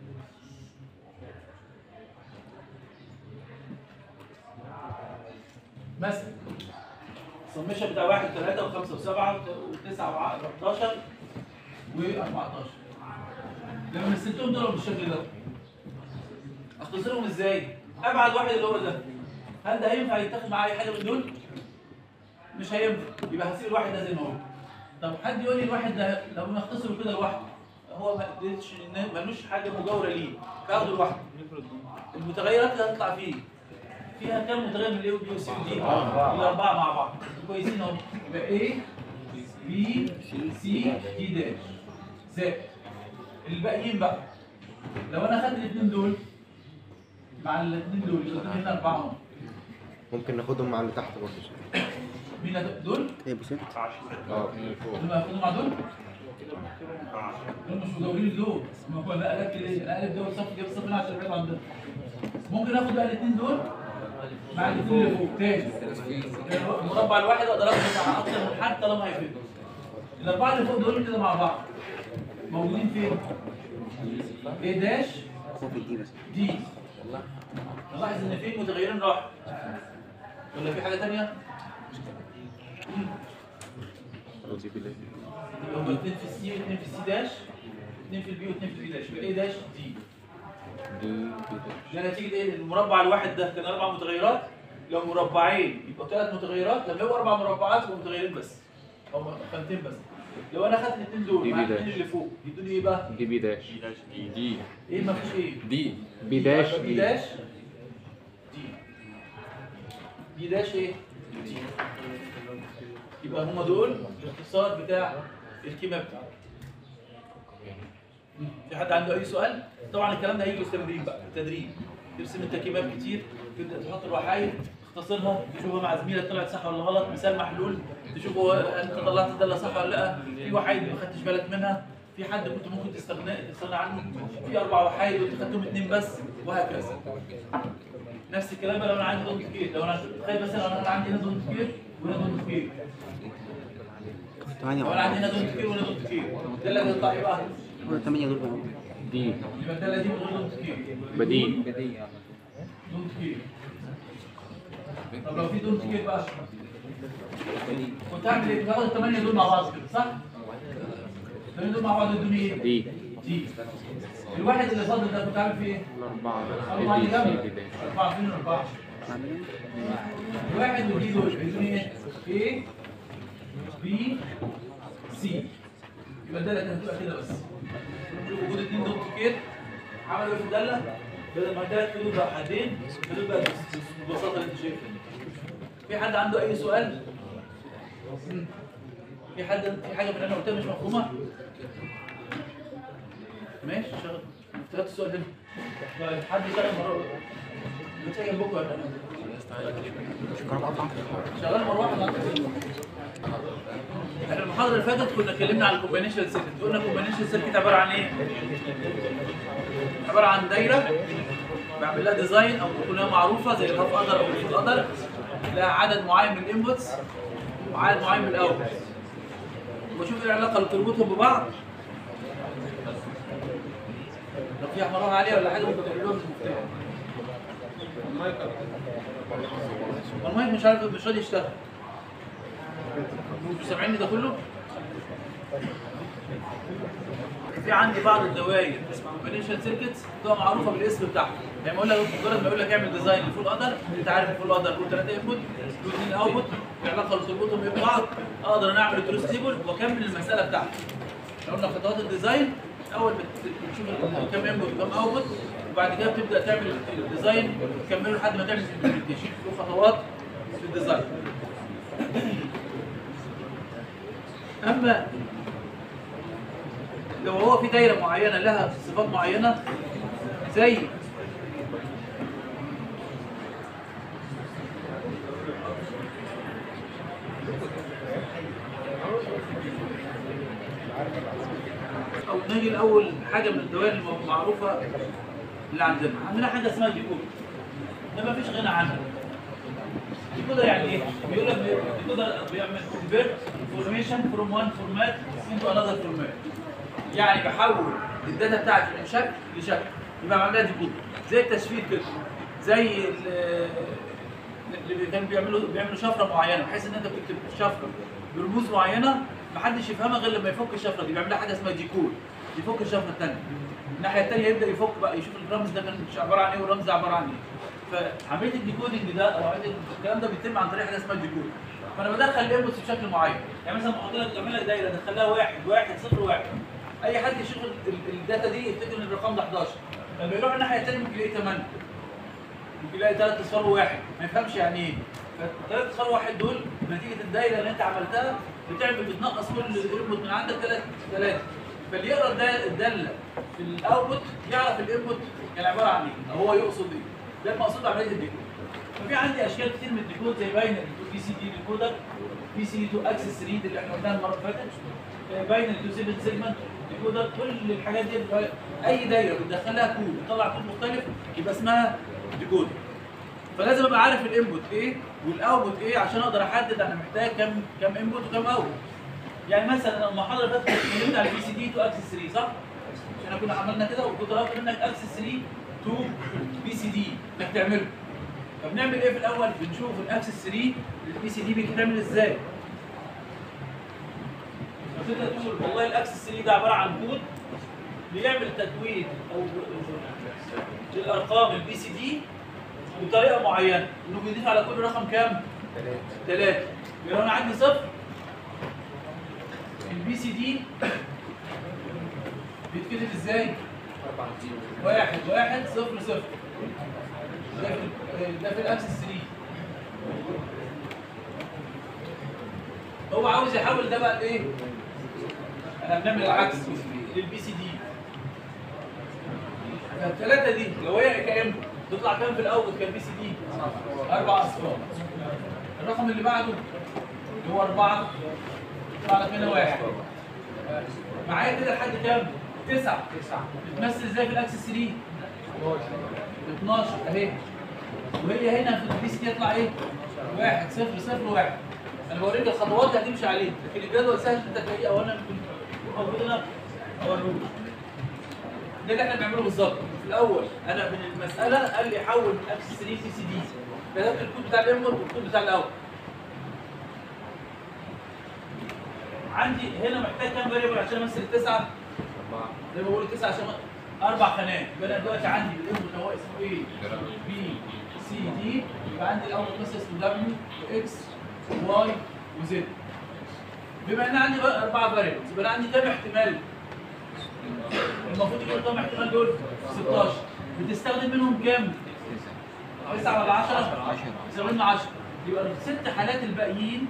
[SPEAKER 1] مثلا السمشن بتاع 1 و3 و5 و7 و9 و11 و14 لما مثلتهم دول بالشكل ده اختصرهم ازاي؟ ابعد واحد اللي هو ده هل ده هينفع يتاخد معاه اي حاجه من دول؟ مش هينفع يبقى هسيب الواحد ده زي ما هو طب حد يقول لي الواحد ده لو نختصره كده لوحده هو ما قدرتش إن- ملوش حاجه مجاوره ليه فاخده لوحده المتغيرات اللي هتطلع فيه فيها كام متغير من الاي وبي وسي ودي؟ الاربعه مع بعض كويسين اهو يبقى ايه بي سي دي داش زائد الباقيين بقى لو انا خدت الاثنين دول مع الاثنين دول يبقى هنا اربعه اهو
[SPEAKER 2] ممكن ناخدهم مع اللي تحت برضه
[SPEAKER 1] مين هت- دول؟
[SPEAKER 4] ايه بص
[SPEAKER 2] اه من فوق
[SPEAKER 1] دول هاخدهم مع دول؟ دول مش مدورين دول ما هو انا قلبت ليه؟ انا قلبت دول صف جاب صف هنا عشان ابعد عن ده ممكن اخد بقى الاثنين دول مع الاثنين اللي فوق تاني المربع الواحد اقدر اخد مع اكتر من حد طالما هيفيد الاربعه اللي فوق دول كده مع بعض موجودين فين؟ ايه داش
[SPEAKER 4] فوق دي بس
[SPEAKER 1] دي نلاحظ ان في متغيرين راحوا ولا في حاجه ثانيه؟ هم اثنين في السي واثنين في السي داش اثنين في البي واثنين في البي داش يبقى ايه داش دي ده نتيجه ايه المربع الواحد ده كان اربع متغيرات لو مربعين يبقى ثلاث متغيرات لما يبقوا اربع مربعات يبقوا متغيرين بس او خانتين بس لو انا خدت الاثنين دول
[SPEAKER 3] دي
[SPEAKER 1] مع
[SPEAKER 3] بي
[SPEAKER 1] الاثنين اللي فوق يدوني ايه بقى؟
[SPEAKER 3] دي بي داش دي
[SPEAKER 1] ايه ما فيش ايه؟
[SPEAKER 3] دي بي داش
[SPEAKER 1] بي
[SPEAKER 3] دي
[SPEAKER 1] داش دي بي داش ايه؟ دي يبقى هم دول الاختصار بتاع الكيمياء بتاعه في حد عنده اي سؤال؟ طبعا الكلام ده هيجي في التمرين بقى التدريب ترسم انت كيمياء كتير تبدا تحط الوحايد تختصرها تشوفها مع زميلك طلعت صح ولا غلط مثال محلول تشوفه انت طلعت الداله صح ولا لا في وحايد ما خدتش بالك منها في حد كنت ممكن تستغنى تستغنى عنه في اربع وحايد وانت خدتهم اثنين بس وهكذا نفس الكلام بقى لو انا عندي دونت كير لو انا تخيل مثلا لو انا عندي هنا دونت كير وهنا دونت كير
[SPEAKER 4] ثمانية
[SPEAKER 1] لو انا عندي هنا دونت كير وهنا دونت كير ده اللي هيطلع ايه بقى؟
[SPEAKER 4] هو الثمانية دول بقى
[SPEAKER 3] دي
[SPEAKER 1] يبقى الداله دي من غير دونت كير
[SPEAKER 3] بديل
[SPEAKER 1] دونت كير طب لو في دونت كير بقى كنت هعمل ايه؟ باخد الثمانيه دول مع بعض كده صح؟ الثمانيه دول مع بعض يدوني ايه؟
[SPEAKER 3] دي
[SPEAKER 1] دي الواحد اللي فاضل ده كنت عامل فيه ايه؟
[SPEAKER 3] الأربعة
[SPEAKER 1] أربعة اللي
[SPEAKER 3] بي سي
[SPEAKER 1] جنبك
[SPEAKER 3] بي داش
[SPEAKER 1] أربعة فين الأربعة؟ الواحد ودي دول بيدوني ايه؟ A B C يبقى ده اللي هتبقى كده بس وجود اتنين دوت كير عملوا ايه في الداله بدل ما كانت حدود بقى حدين حدود بقى بالبساطه اللي انت شايفها دي. في حد عنده اي سؤال مم. في حد في حاجه من اللي انا قلتها مش مفهومه ماشي شغل افتكرت السؤال هنا طيب حد يشتغل مره بتيجي جنبكم ولا شغال مروحه ولا احنا المحاضره اللي فاتت كنا اتكلمنا عن الكومبينيشن سيركت قلنا الكومبينيشن سيركت عباره عن ايه عباره عن دايره بعمل لها ديزاين او كلها معروفه زي الهاف قدر او الفول قدر لها عدد معين من الانبوتس وعدد معين من الاوتبوتس واشوف ايه العلاقه اللي بتربطهم ببعض لو في مروحه عاليه ولا حاجه ممكن تعملوها بالمفتاح المايك مش عارف مش راضي يشتغل مش سامعيني ده كله في عندي بعض الدوائر اسمها كومبينيشن سيركتس بتبقى معروفه بالاسم بتاعها يعني ما اقول لك مجرد ما اقول لك اعمل ديزاين لفول قدر انت عارف الفول قدر له ثلاثه انبوت له اثنين اوتبوت العلاقه اللي تربطهم ببعض اقدر انا اعمل تروس تيبل واكمل المساله بتاعتي لو قلنا خطوات الديزاين اول بت- بتشوف كام انبوت وكام اوتبوت وبعد كده بتبدا تعمل الديزاين وتكمله لحد ما تعمل الامبلمنتيشن له خطوات في الديزاين اما لو هو في دايره معينه لها صفات معينه زي او نيجي لاول حاجه من الدوائر المعروفه اللي عندنا عندنا حاجه اسمها ديكود ده ما فيش غنى عنها ديكودر يعني ايه؟ بيقول لك ديكودر بيعمل كونفيرت انفورميشن فروم وان فورمات انتو انذر فورمات يعني بحول الداتا بتاعتي من شكل لشكل يبقى بعملها ديكودر زي التشفير كده زي ال- اللي كانوا بيعملوا بيعملوا شفره معينه بحيث ان انت بتكتب شفره برموز معينه محدش يفهمها غير لما يفك الشفره دي بيعملها حاجه اسمها ديكود يفك الشفره الثانيه الناحيه الثانيه يبدا يفك بقى يشوف الرمز ده كان مش عباره عن ايه والرمز ده عباره عن ايه فعمليه الديكودنج ده او عمليه الكلام ده بيتم عن طريق حاجه اسمها الديكود فانا بدخل الانبوتس بشكل معين يعني مثلا بحط لك اعمل لك دايره ادخلها واحد واحد صفر واحد اي حد يشوف ال- ال- الداتا دي يفتكر ان الرقم ده 11 لما يروح الناحيه الثانيه ممكن يلاقي 8 ممكن يلاقي ثلاث اصفار وواحد ما يفهمش يعني ايه فالثلاث اصفار واحد دول نتيجه الدايره اللي انت عملتها بتعمل بتنقص كل الانبوت من عندك ثلاث ثلاثه فاللي يقرا الدا- الداله في الاوتبوت يعرف الانبوت كان عباره عن ايه او هو يقصد ايه ده المقصود بعمليه الديكود ففي عندي اشكال كتير من الديكود زي باين بي سي دي ديكودر بي سي دي تو اكسس ريد اللي احنا قلناها المره اللي فاتت باين تو 7 سيجمنت ديكودر كل الحاجات دي بتبقى- اي دايره بتدخلها كود وتطلع كود مختلف يبقى اسمها ديكودر فلازم ابقى عارف الانبوت ايه والاوتبوت ايه عشان اقدر احدد انا محتاج كام كام انبوت وكام اوتبوت يعني مثلا المحاضره اللي فاتت كنا اتكلمنا على البي سي دي تو اكسس 3 صح؟ مش احنا كنا عملنا كده وكنت طلبت منك اكسس 3 تو بي سي دي انك تعمله فبنعمل ايه في الاول؟ بنشوف الاكسس 3 للبي سي دي بيتعمل ازاي؟ فتبدا تقول والله الاكسس 3 ده عباره عن كود بيعمل تكوين او للارقام البي سي دي بطريقه معينه انه بيضيف على كل رقم كام؟ ثلاثه يبقى لو انا عندي صفر البي سي دي بيتكتب ازاي؟ واحد واحد صفر صفر ده في ده في الاكسس 3 هو عاوز يحول ده بقى لايه؟ احنا بنعمل العكس للبي سي دي فالثلاثه دي لو هي كام تطلع كام في الاول كان بي سي دي؟ اربع اصفار الرقم اللي بعده اللي هو اربعه يطلع لك هنا واحد معايا كده لحد كام؟ تسعه تسعه بتمثل ازاي في الاكسس 3؟ 12 اهي وهي هنا في البي سي دي يطلع ايه؟ واحد صفر صفر واحد انا بوريك الخطوات اللي هتمشي عليه لكن الجدول سهل انت تلاقيه او انا ممكن موجود هنا اوريه ده اللي احنا بنعمله بالظبط في الاول انا من المساله قال لي حول من اكسس 3 سي سي دي كتبت الكود بتاع الانبوت والكود بتاع الاوت عندي هنا محتاج كام فاريبل عشان امثل التسعه؟ زي ما بقول التسعه عشان اربع خانات يبقى انا دلوقتي عندي الانبوت هو اسمه ايه؟ بي سي دي يبقى عندي الاول مثلا اسمه دبليو واكس وواي وزد بما ان عندي بقى اربعه فاريبلز يبقى انا عندي كام احتمال؟ المفروض يكون كام احتمال دول؟ 16 بتستخدم منهم كام؟ 9 ولا 10 استخدمنا 10 يبقى الست حالات الباقيين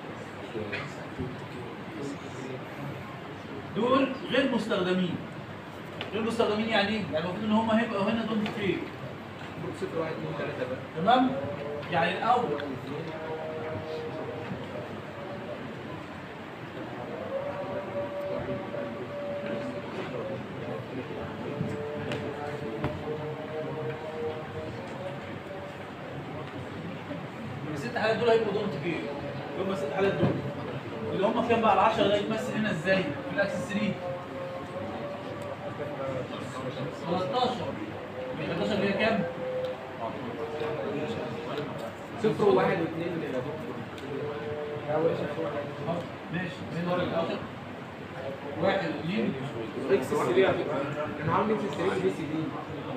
[SPEAKER 1] دول غير مستخدمين غير مستخدمين يعني ايه؟ يعني المفروض ان هم هيبقوا هنا دول فين؟
[SPEAKER 6] صفر واحد اثنين ثلاثة بقى
[SPEAKER 1] تمام؟ يعني الاول الست حالات دول هيبقوا دول كتير اللي هم الست حالات دول اللي هم كام بقى ال 10 ده يتمثل هنا ازاي؟ في الاكسس 3 13 من 11 اللي هي كام؟
[SPEAKER 6] صفر وواحد واثنين يا دكتور
[SPEAKER 1] ماشي مين هو الأول؟ واحد اثنين
[SPEAKER 6] اكس 3 على فكرة كانوا عاملين اكس 3 بي سي دي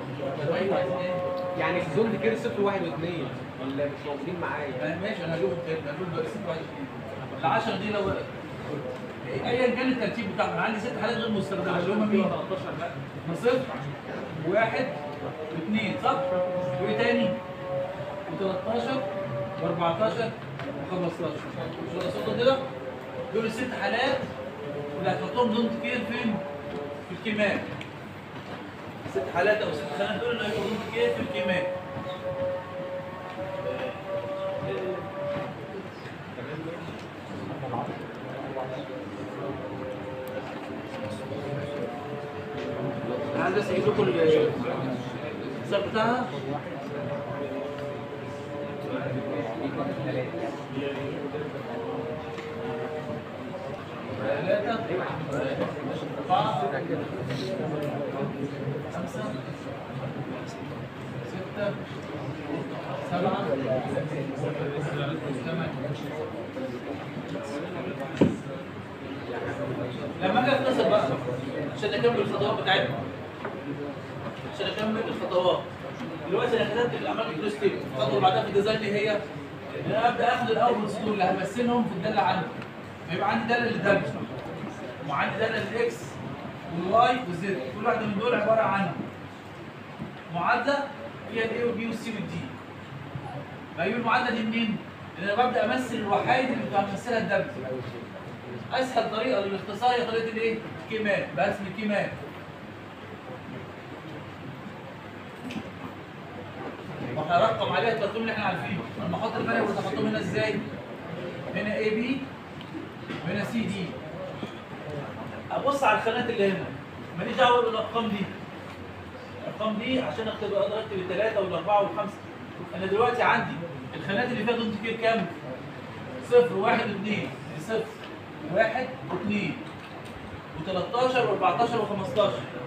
[SPEAKER 6] يعني في زون كده صفر واحد واثنين ولا مش موجودين معايا
[SPEAKER 1] أنا ماشي انا هجيبهم تاني هجيبهم دلوقتي ست واحد اثنين ال 10 دي لو ايا كان الترتيب بتاعهم انا عندي ست حالات غير مستخدمه اللي هم مين؟ 13 بقى صفر واحد واثنين صح؟ وايه تاني؟ و13 و14 و15 مش وصلتوا كده؟ دول الست حالات اللي هتحطهم دون كتير فين؟ في الكيماء ست حالات او ست حالات دول اللي هيبقوا دون كتير في الكيماء انا عايز بس اجيب لكم الحساب بتاعها ثلاثة أربعة خمسة ستة سبعة ثمانية لما اجي اختصر بقى عشان اكمل الخطوات بتاعتنا عشان اكمل الخطوات دلوقتي انا كتبت الاعمال الكريستيك الخطوه اللي بعدها في الديزاين ايه هي؟ ان انا ابدا اخد الاول صدور اللي همثلهم في الداله عندي فيبقى عندي داله للدم وعندي داله للاكس والواي والزد كل واحده من دول عباره عن معادله فيها الاي والبي والسي والدي بجيب المعادله دي منين؟ ان انا ببدا امثل الوحايد اللي بتمثلها الدم اسهل طريقه للاختصار هي طريقه الايه؟ الكيمات برسم الكيمات وهرقم عليها الترقيم اللي احنا عارفينه لما احط الفاريبلز احطهم هنا ازاي؟ هنا اي بي وهنا سي دي ابص على الخانات اللي هنا ماليش دعوه بالارقام دي الارقام دي عشان اكتب اقدر اكتب الثلاثه والاربعه والخمسه انا دلوقتي عندي الخانات اللي فيها دون كتير كام؟ صفر واحد واثنين صفر واحد واثنين و13 و14 و15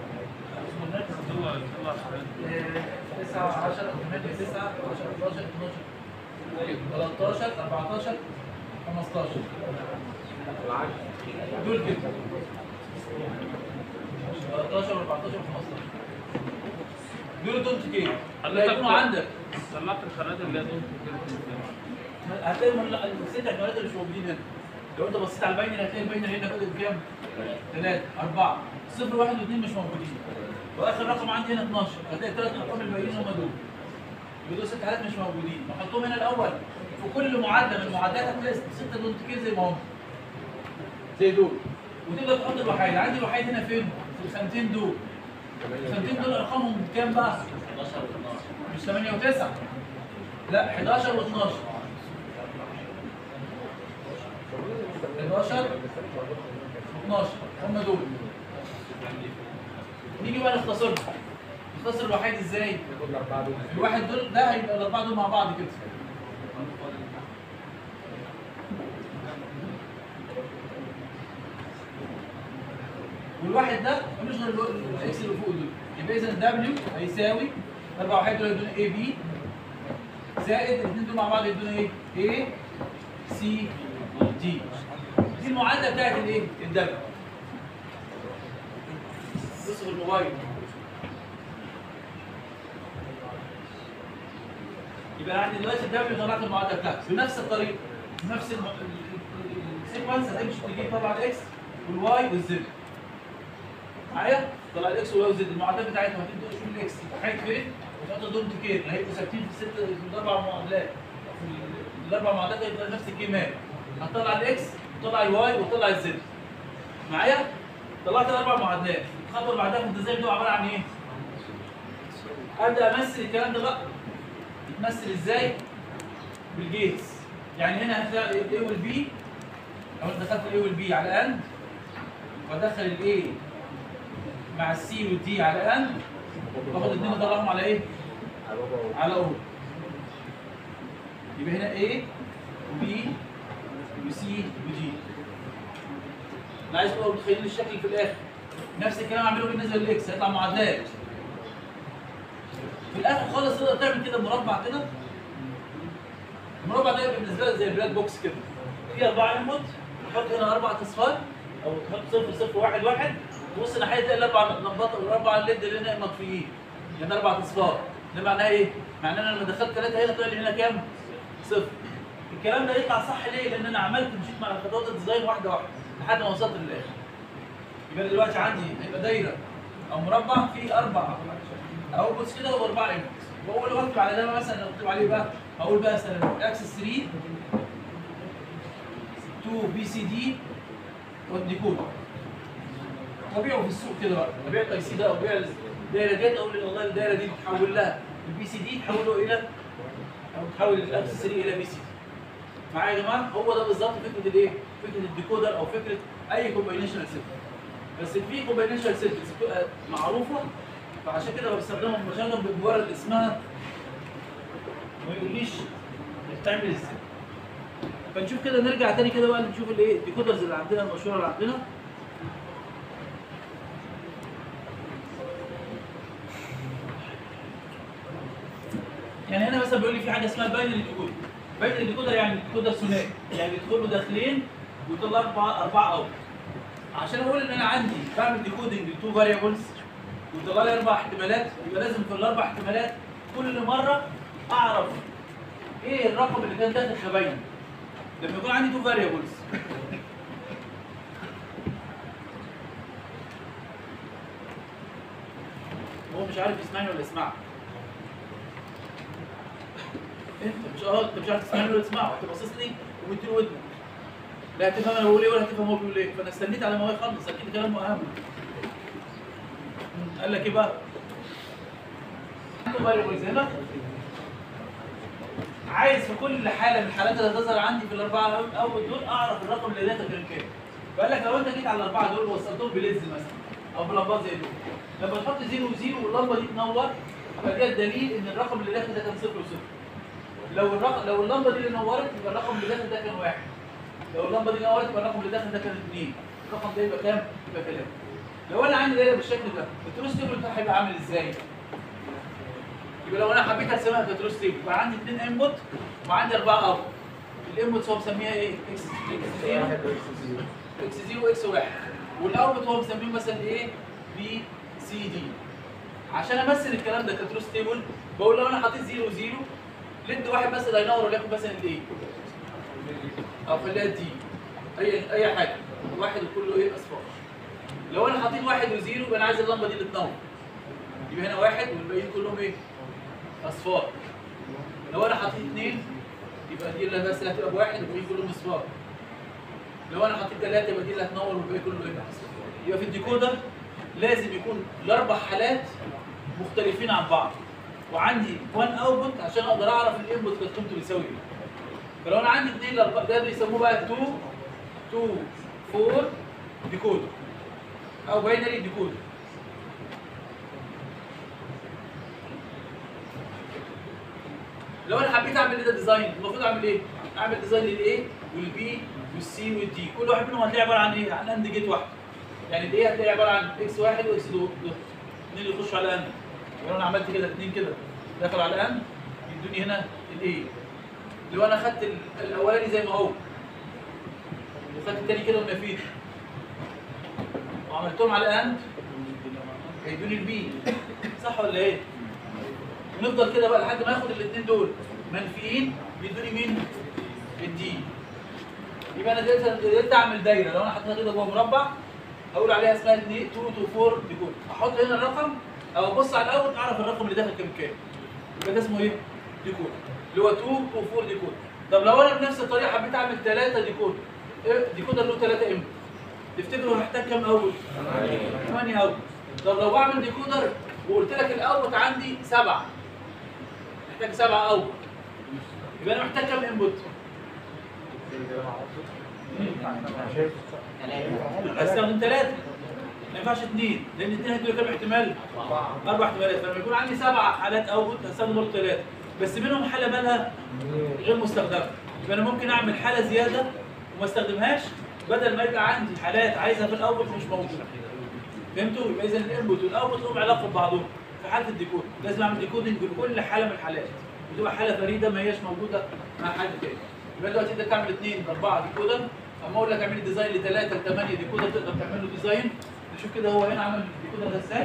[SPEAKER 1] تسعة 10 8 9 10 11 12 13 14 15 دول كده 13 و 14 و 15 دول دول كده اللي هيكونوا عندك
[SPEAKER 3] طلعت الخانات اللي هي دول
[SPEAKER 1] هتلاقي من الست احتمالات اللي مش موجودين هنا لو انت بصيت على الباينر هتلاقي الباينر هنا فاضل كام؟ ثلاثة أربعة صفر واحد واثنين مش موجودين وآخر رقم عندي هنا 12 هتلاقي الثلاث أرقام الباقيين هم دول يبقى دول ست حالات مش موجودين بحطهم هنا الأول في كل معادلة من المعادلات هتلاقي ستة دول كتير زي ما هم زي دول وتبدأ تحط الوحيد عندي الوحيد هنا فين؟ في الخانتين دول الخانتين دول أرقامهم كام بقى؟ 11 و12 مش 8 و9 لا 11 و12 11 12 هم دول نيجي بقى نختصرهم نختصر الوحيد ازاي؟ الواحد دول ده هيبقى الاربعه دول مع بعض كده والواحد ده ملوش غير الو- الاكس اللي فوق دول يبقى اذا دبليو هيساوي الاربع وحيد دول يدونا اي بي زائد الاثنين دول مع بعض يدونا ايه؟ اي سي دي دي المعادله بتاعت الايه؟ الدبليو بص في الموبايل يبقى انا عندي دلوقتي الدبليو طلعت المعادله بتاعتي بنفس الطريقه بنفس الم- ال- ال- السيكونس هتمشي تجيب طبعا الاكس والواي والزد معايا طلع الاكس والواي والزد المعادلات بتاعتهم هتبدا تشوف الاكس حاجه فين وتحط دول تكير اللي هيبقوا ثابتين في الست في الاربع معادلات في ال- الاربع معادلات هيبقى نفس الكيمات هتطلع الاكس وتطلع الواي وتطلع الزد معايا طلعت الاربع معادلات الخطوه اللي بعدها في الديزاين ده عباره عن ايه؟ ابدا امثل الكلام ده بقى يتمثل ازاي؟ بالجيتس يعني هنا هتلاقي الاي والبي لو انت دخلت الاي والبي على ان وادخل الاي مع السي والدي على ان باخد الاثنين اطلعهم على ايه؟ على او يبقى هنا A وB وC وD انا عايز تبقوا متخيلين الشكل في الاخر نفس الكلام اعمله بالنسبه للاكس هيطلع معادلات في الاخر خالص تقدر تعمل كده مربع كده المربع ده يبقى بالنسبه لك زي البلاك بوكس كده في اربعه انبوت تحط هنا اربع اصفار او تحط صفر صفر واحد واحد تبص ناحيه تلاقي الاربع نقاط او الاربع ليد اللي هنا مطفيين يعني اربع اصفار ده معناه ايه؟ معناه ان انا لما دخلت ثلاثه هنا طلع لي هنا كام؟ صفر الكلام ده يطلع صح ليه؟ لان انا عملت مشيت مع خطوات الديزاين واحده واحده لحد ما وصلت للاخر يبقى دلوقتي عندي هيبقى دايره او مربع فيه اربع اوتبوتس كده واربع انبوتس واول واكتب على ده مثلا لو اكتب عليه بقى هقول بقى مثلا اكسس 3 2 بي سي دي والديكودر وابيعه في السوق كده بقى ابيع الاي سي ده او ابيع الدايره ديت اقول والله الدايره دي تحول لها البي سي دي تحوله الى او تحول الاكسس 3 الى بي سي دي معايا يا جماعه هو ده بالظبط فكره الايه؟ فكره الديكودر او فكره اي كومبينيشنال سيركت بس في كومبينيشنال سيركتس بتبقى معروفه فعشان كده بستخدمهم بشغل بمجرد اسمها ما يقوليش بتعمل ازاي فنشوف كده نرجع تاني كده بقى نشوف الايه الديكودرز اللي عندنا المشهوره اللي عندنا يعني هنا مثلا بيقول لي في حاجه اسمها باينري ديكودر باينري ديكودر يعني ديكودر ثنائي يعني بيدخل له داخلين ويطلع اربعه اربعه اوت عشان اقول ان انا عندي بعمل ديكودنج لتو فاريبلز ويطلع لي اربع احتمالات يبقى لازم في الاربع احتمالات كل مره اعرف ايه الرقم اللي كان داخل كباين لما يكون عندي تو فاريبلز هو مش عارف يسمعني ولا يسمعك انت مش اه انت مش عارف تسمعني ولا تسمعه انت باصص لي ومديله ودنك لا هتفهم انا بقول ايه ولا هتفهم هو بيقول ايه فانا استنيت على ما هو يخلص اكيد كلامه اهم قال لك ايه بقى؟ عنده فاريبلز هنا عايز في كل حاله من الحالات اللي هتظهر عندي في الاربعه اول دول اعرف الرقم اللي داخل كان كام فقال لك لو انت جيت على الاربعه دول ووصلتهم بليز مثلا او بلمبات زي دول لما تحط زيرو وزيرو واللمبه دي تنور فده الدليل ان الرقم اللي داخل ده كان صفر وصفر لو الرقم لو اللمبه دي اللي نورت يبقى الرقم اللي داخل ده كان واحد لو اللمبه دي نورت يبقى الرقم اللي داخل ده كان اثنين الرقم ده يبقى كام؟ يبقى ثلاثه لو انا عندي دايره بالشكل ده التروس تيبل بتاعها هيبقى عامل ازاي؟ يبقى لو انا حبيت ارسمها كتروس تيبل يبقى عندي اثنين انبوت وعندي اربعه اوت الانبوتس هو مسميها ايه؟ اكس اكس زيرو اكس زيرو اكس واحد والاوتبوت هو مسميه مثلا ايه؟ بي سي دي عشان امثل الكلام ده كتروس تيبل بقول لو انا حطيت زيرو زيرو ليد واحد مثلا هينور وليكن مثلا الايه؟ او خليها دي اي اي حاجه واحد وكله ايه اصفار لو انا حطيت واحد وزيرو يبقى انا عايز اللمبه دي اللي تنور يبقى هنا واحد والباقيين كلهم ايه؟ اصفار لو انا حطيت اثنين يبقى دي اللي بس اللي هتبقى بواحد والباقيين كلهم اصفار لو انا حطيت ثلاثه يبقى دي اللي هتنور والباقي كله ايه؟ اصفار يبقى في الديكودر لازم يكون الاربع حالات مختلفين عن بعض وعندي وان اوتبوت عشان اقدر اعرف الانبوت كانت قيمته بيساوي ايه فلو انا عندي اثنين لاربعه ده بيسموه بقى 2 2 4 ديكودر او باينري ديكودر لو انا حبيت اعمل ده ديزاين المفروض اعمل ايه؟ اعمل ديزاين للاي والبي والسي والدي كل واحد منهم هتلاقي عباره عن ايه؟ عن اند جيت واحد يعني الاي هتلاقي عباره عن اكس واحد واكس دو اثنين اللي يخشوا على اند لو انا عملت كده اثنين كده دخل على اند يدوني هنا الاي لو انا خدت ال- الاولاني زي ما هو وخدت الثاني كده ونفيت وعملتهم على اند هيدوني البي صح ولا ايه؟ ونفضل كده بقى لحد ما اخد الاثنين دول منفيين بيدوني مين؟ الدي يبقى انا قدرت قدرت اعمل دايره لو انا حطيتها كده جوه مربع اقول عليها اسمها 2 2 تو 4 ديكود احط هنا الرقم او ابص على الاول اعرف الرقم اللي داخل كام كام يبقى ده اسمه ايه؟ ديكود اللي هو 2 تو 4 ديكود طب لو انا بنفس الطريقه حبيت اعمل 3 ديكود إيه؟ ديكودر له 3 ام تفتكروا هحتاج كام اول؟ 8 اوت طب لو بعمل ديكودر وقلت لك الاوت عندي 7 محتاج 7 اوت يبقى انا محتاج كام انبوت؟ استخدم ثلاثة ما ينفعش اثنين لان اثنين هيدوا كام احتمال؟ اربع احتمالات فلما يكون عندي سبع حالات اوتبوت هستخدم برضه ثلاثة بس منهم حالة مالها غير مستخدمة يبقى انا ممكن اعمل حالة زيادة وما استخدمهاش بدل ما يبقى عندي حالات عايزها في الاوتبوت مش موجودة فهمتوا؟ يبقى اذا الانبوت والاوتبوت لهم علاقة ببعضهم في حالة الديكود لازم اعمل ديكودنج لكل حالة من الحالات وتبقى حالة فريدة ما هياش موجودة مع حد تاني يبقى دلوقتي انت تعمل اثنين اربعة ديكودر اما اقول لك اعمل لي ديزاين لثلاثة لثمانية ديكودر تقدر تعمل له ديزاين نشوف كده هو هنا عمل الديكودر ده ازاي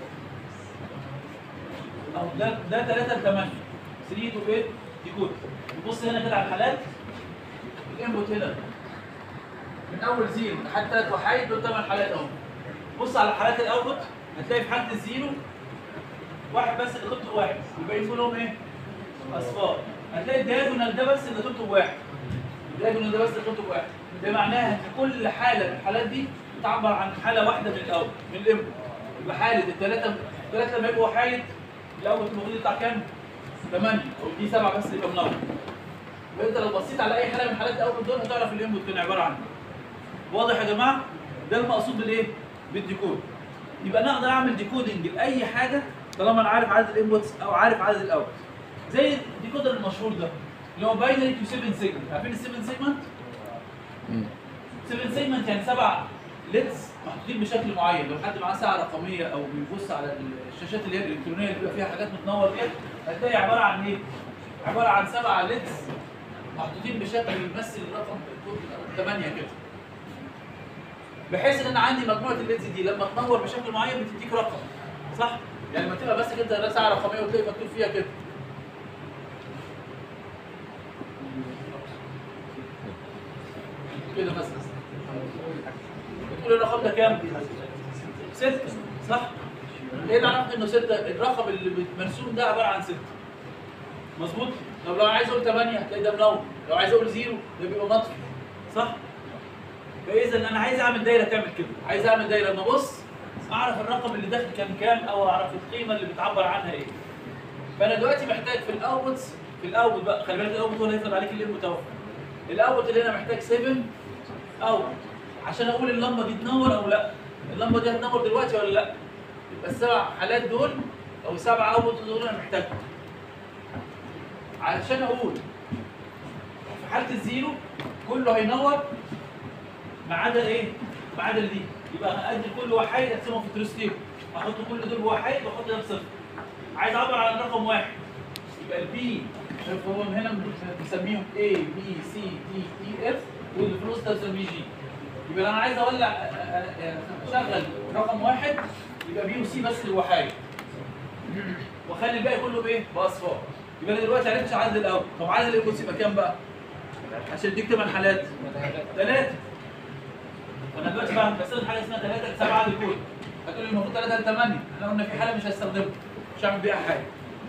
[SPEAKER 1] اهو ده ده 3 ل 8 3 تو 8 ديكودر نبص هنا كده على الحالات الانبوت هنا من اول زيرو لحد ثلاث وحايد دول ثمان حالات اهو بص على حالات الاوتبوت هتلاقي في حاله الزيرو واحد بس اللي خطه واحد الباقيين كلهم ايه؟ اصفار هتلاقي الدياجونال ده بس اللي خطه واحد الدياجونال ده بس اللي خطه واحد ده معناها ان كل حاله من الحالات دي بتعبر عن حاله واحده من الاول من الانبوت يبقى حاله الثلاثه الثلاثه لما يبقوا حاله الاول المفروض يطلع كام؟ 8 ودي 7 بس يبقى منور يبقى انت لو بصيت على اي حاله من حالات الاول دول هتعرف الانبوت كان عباره عن إيه. واضح يا جماعه؟ ده المقصود بالايه؟ بالديكود يبقى انا اقدر اعمل ديكودنج لاي حاجه طالما انا عارف عدد الانبوتس او عارف عدد الاوت زي الديكودر المشهور ده اللي هو باينري تو 7 سيجمنت عارفين ال 7 سيجمنت؟ 7 سيجمنت يعني سبع ليدز محطوطين بشكل معين لو حد معاه ساعه رقميه او بيبص على الشاشات اللي هي الالكترونيه اللي بيبقى فيها حاجات متنور ديت هتلاقي عباره عن ايه؟ عباره عن سبع ليدز محطوطين بشكل يمثل الرقم 8 كده بحيث ان انا عندي مجموعه الليدز دي لما تنور بشكل معين بتديك رقم صح؟ يعني لما تبقى بس كده ساعه رقميه وتلاقي مكتوب فيها كده كده مثلا بتقول الرقم ده كام؟ ستة صح؟ ايه اللي عرفت انه ستة؟ الرقم اللي مرسوم ده عبارة عن ستة مظبوط؟ طب لو عايز اقول 8 هتلاقي ده منور، لو عايز اقول زيرو ده بيبقى مطفي صح؟ فاذا انا عايز اعمل دايره تعمل كده، عايز اعمل دايره لما ابص اعرف الرقم اللي داخل كام كام او اعرف القيمه اللي بتعبر عنها ايه. فانا دلوقتي محتاج في الاوتبوتس في الاوتبوت بقى خلي بالك الاوتبوت هو اللي هيفرض عليك الانبوت اهو. الاوتبوت اللي هنا محتاج 7 اوت عشان اقول اللمبه دي تنور او لا. اللمبه دي هتنور دلوقتي ولا لا؟ يبقى السبع حالات دول او السبع اوتبوت دول انا محتاجهم. علشان اقول في حاله الزيرو كله هينور ما عدا ايه؟ ما عدا دي يبقى ادي كل وحيد اقسمهم في تريستيب احط كل دول بوحيد واحط ده بصفر عايز اعبر عن رقم واحد يبقى البي هو من هنا بنسميهم A B C D E F والفلوس ده بنسميه G يبقى انا عايز اولع اشغل رقم واحد يبقى بي وسي بس الوحيد واخلي الباقي كله بايه؟ باصفار يبقى انا دلوقتي عرفت عدد الاول طب عدد الانبوتس يبقى كام بقى؟ عشان اديك ثمان حالات ثلاثة فانا دلوقتي بعمل بستخدم حاجه اسمها 3 ل 7 ديكود هتقول لي المفروض 3 ل 8 احنا قلنا في حاله مش هستخدمها مش هعمل بيها حاجه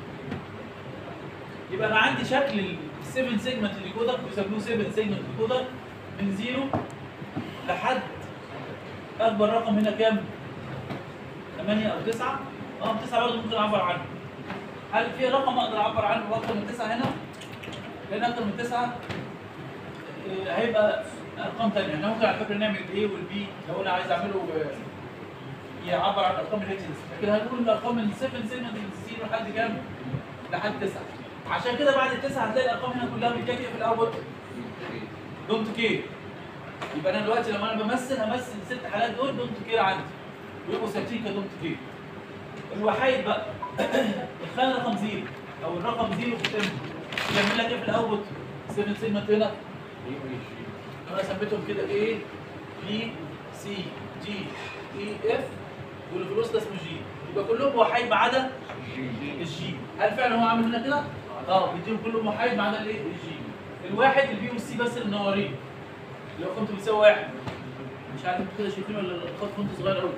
[SPEAKER 1] يبقى انا عندي شكل ال 7 سيجمنت ديكودر بيسموه 7 سيجمنت ديكودر من زيرو لحد اكبر رقم هنا كام؟ 8 او 9 اه 9 برضه ممكن اعبر عنه هل في رقم اقدر اعبر عنه اكتر من 9 هنا؟ لان اكتر من 9 هيبقى ارقام ثانيه احنا ممكن على فكره نعمل الاي والبي لو انا عايز اعمله آه، يعبر عن ارقام الهيكسنس لكن هنقول الارقام من 7 سيجمنت من 0 لحد كام؟ لحد 9 عشان كده بعد التسعه هتلاقي الارقام هنا كلها بتجي في الاول دونت كير يبقى انا دلوقتي لما انا بمثل همثل الست حالات دول دونت كير عندي ويبقوا ثابتين كدونت كير الوحيد بقى الخانه رقم زيرو او الرقم زيرو في التم يعمل لك ايه في الاوت 7 سيجمنت هنا انا سميتهم كده A B C D E F والفلوس ده اسمه جي يبقى كلهم وحيد ما عدا الجي هل فعلا هو عامل هنا كده؟ اه بيديهم كلهم وحيد ما عدا الايه؟ الجي الواحد البي والسي بس اللي منورين اللي هو قيمته بتساوي واحد مش عارف انتوا كده شايفين ولا الخط فونت صغير قوي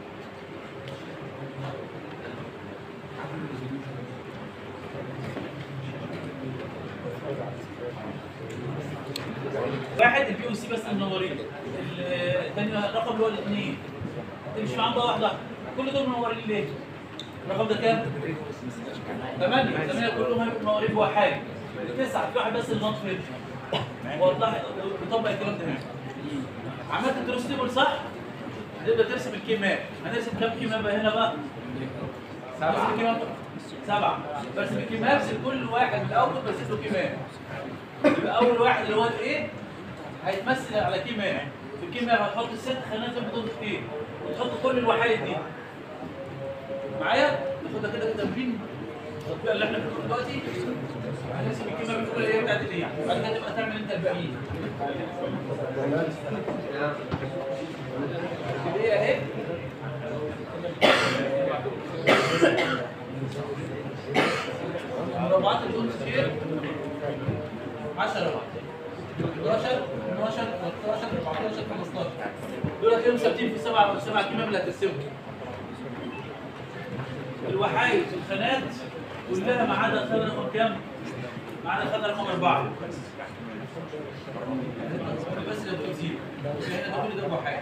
[SPEAKER 1] واحد البي او سي بس منورين الثاني الرقم اللي هو الاثنين تمشي معاهم بقى واحده واحده كل دول منورين ليه؟ الرقم ده كام؟ 8 8 كلهم هيبقوا منورين بواحد حاجه تسعه في واحد بس اللي ناقص فين؟ والله بيطبق الكلام ده هنا عملت الدروس تيبل صح؟ تقدر ترسم الكيمات هنرسم كام كيمة بقى هنا بقى؟ سبعة الكيمات سبعة برسم الكيمات برسم كل واحد من الأول برسم له كيمات يبقى أول واحد اللي هو الإيه؟ هيتمثل على كيمات في الكيمات هتحط الست خانات زي ما تقول كتير وتحط كل الوحايد دي معايا؟ ناخدها كده كده تمرين التطبيق اللي احنا بنقوله دلوقتي هنرسم الكيمة بتقول ايه بتاعت الايه؟ بعد كده تبقى تعمل انت الباقيين دي اهي مربعات الدول كتير 10 11 12 13 14 15 دول هتلاقيهم ثابتين في سبعه سبعه كمام اللي هترسمهم الوحايد الخانات كلها ما عدا الخانه رقم كام؟ ما عدا الخانه رقم اربعه بس اللي هتبقى زيرو هنا ده كل ده وحايد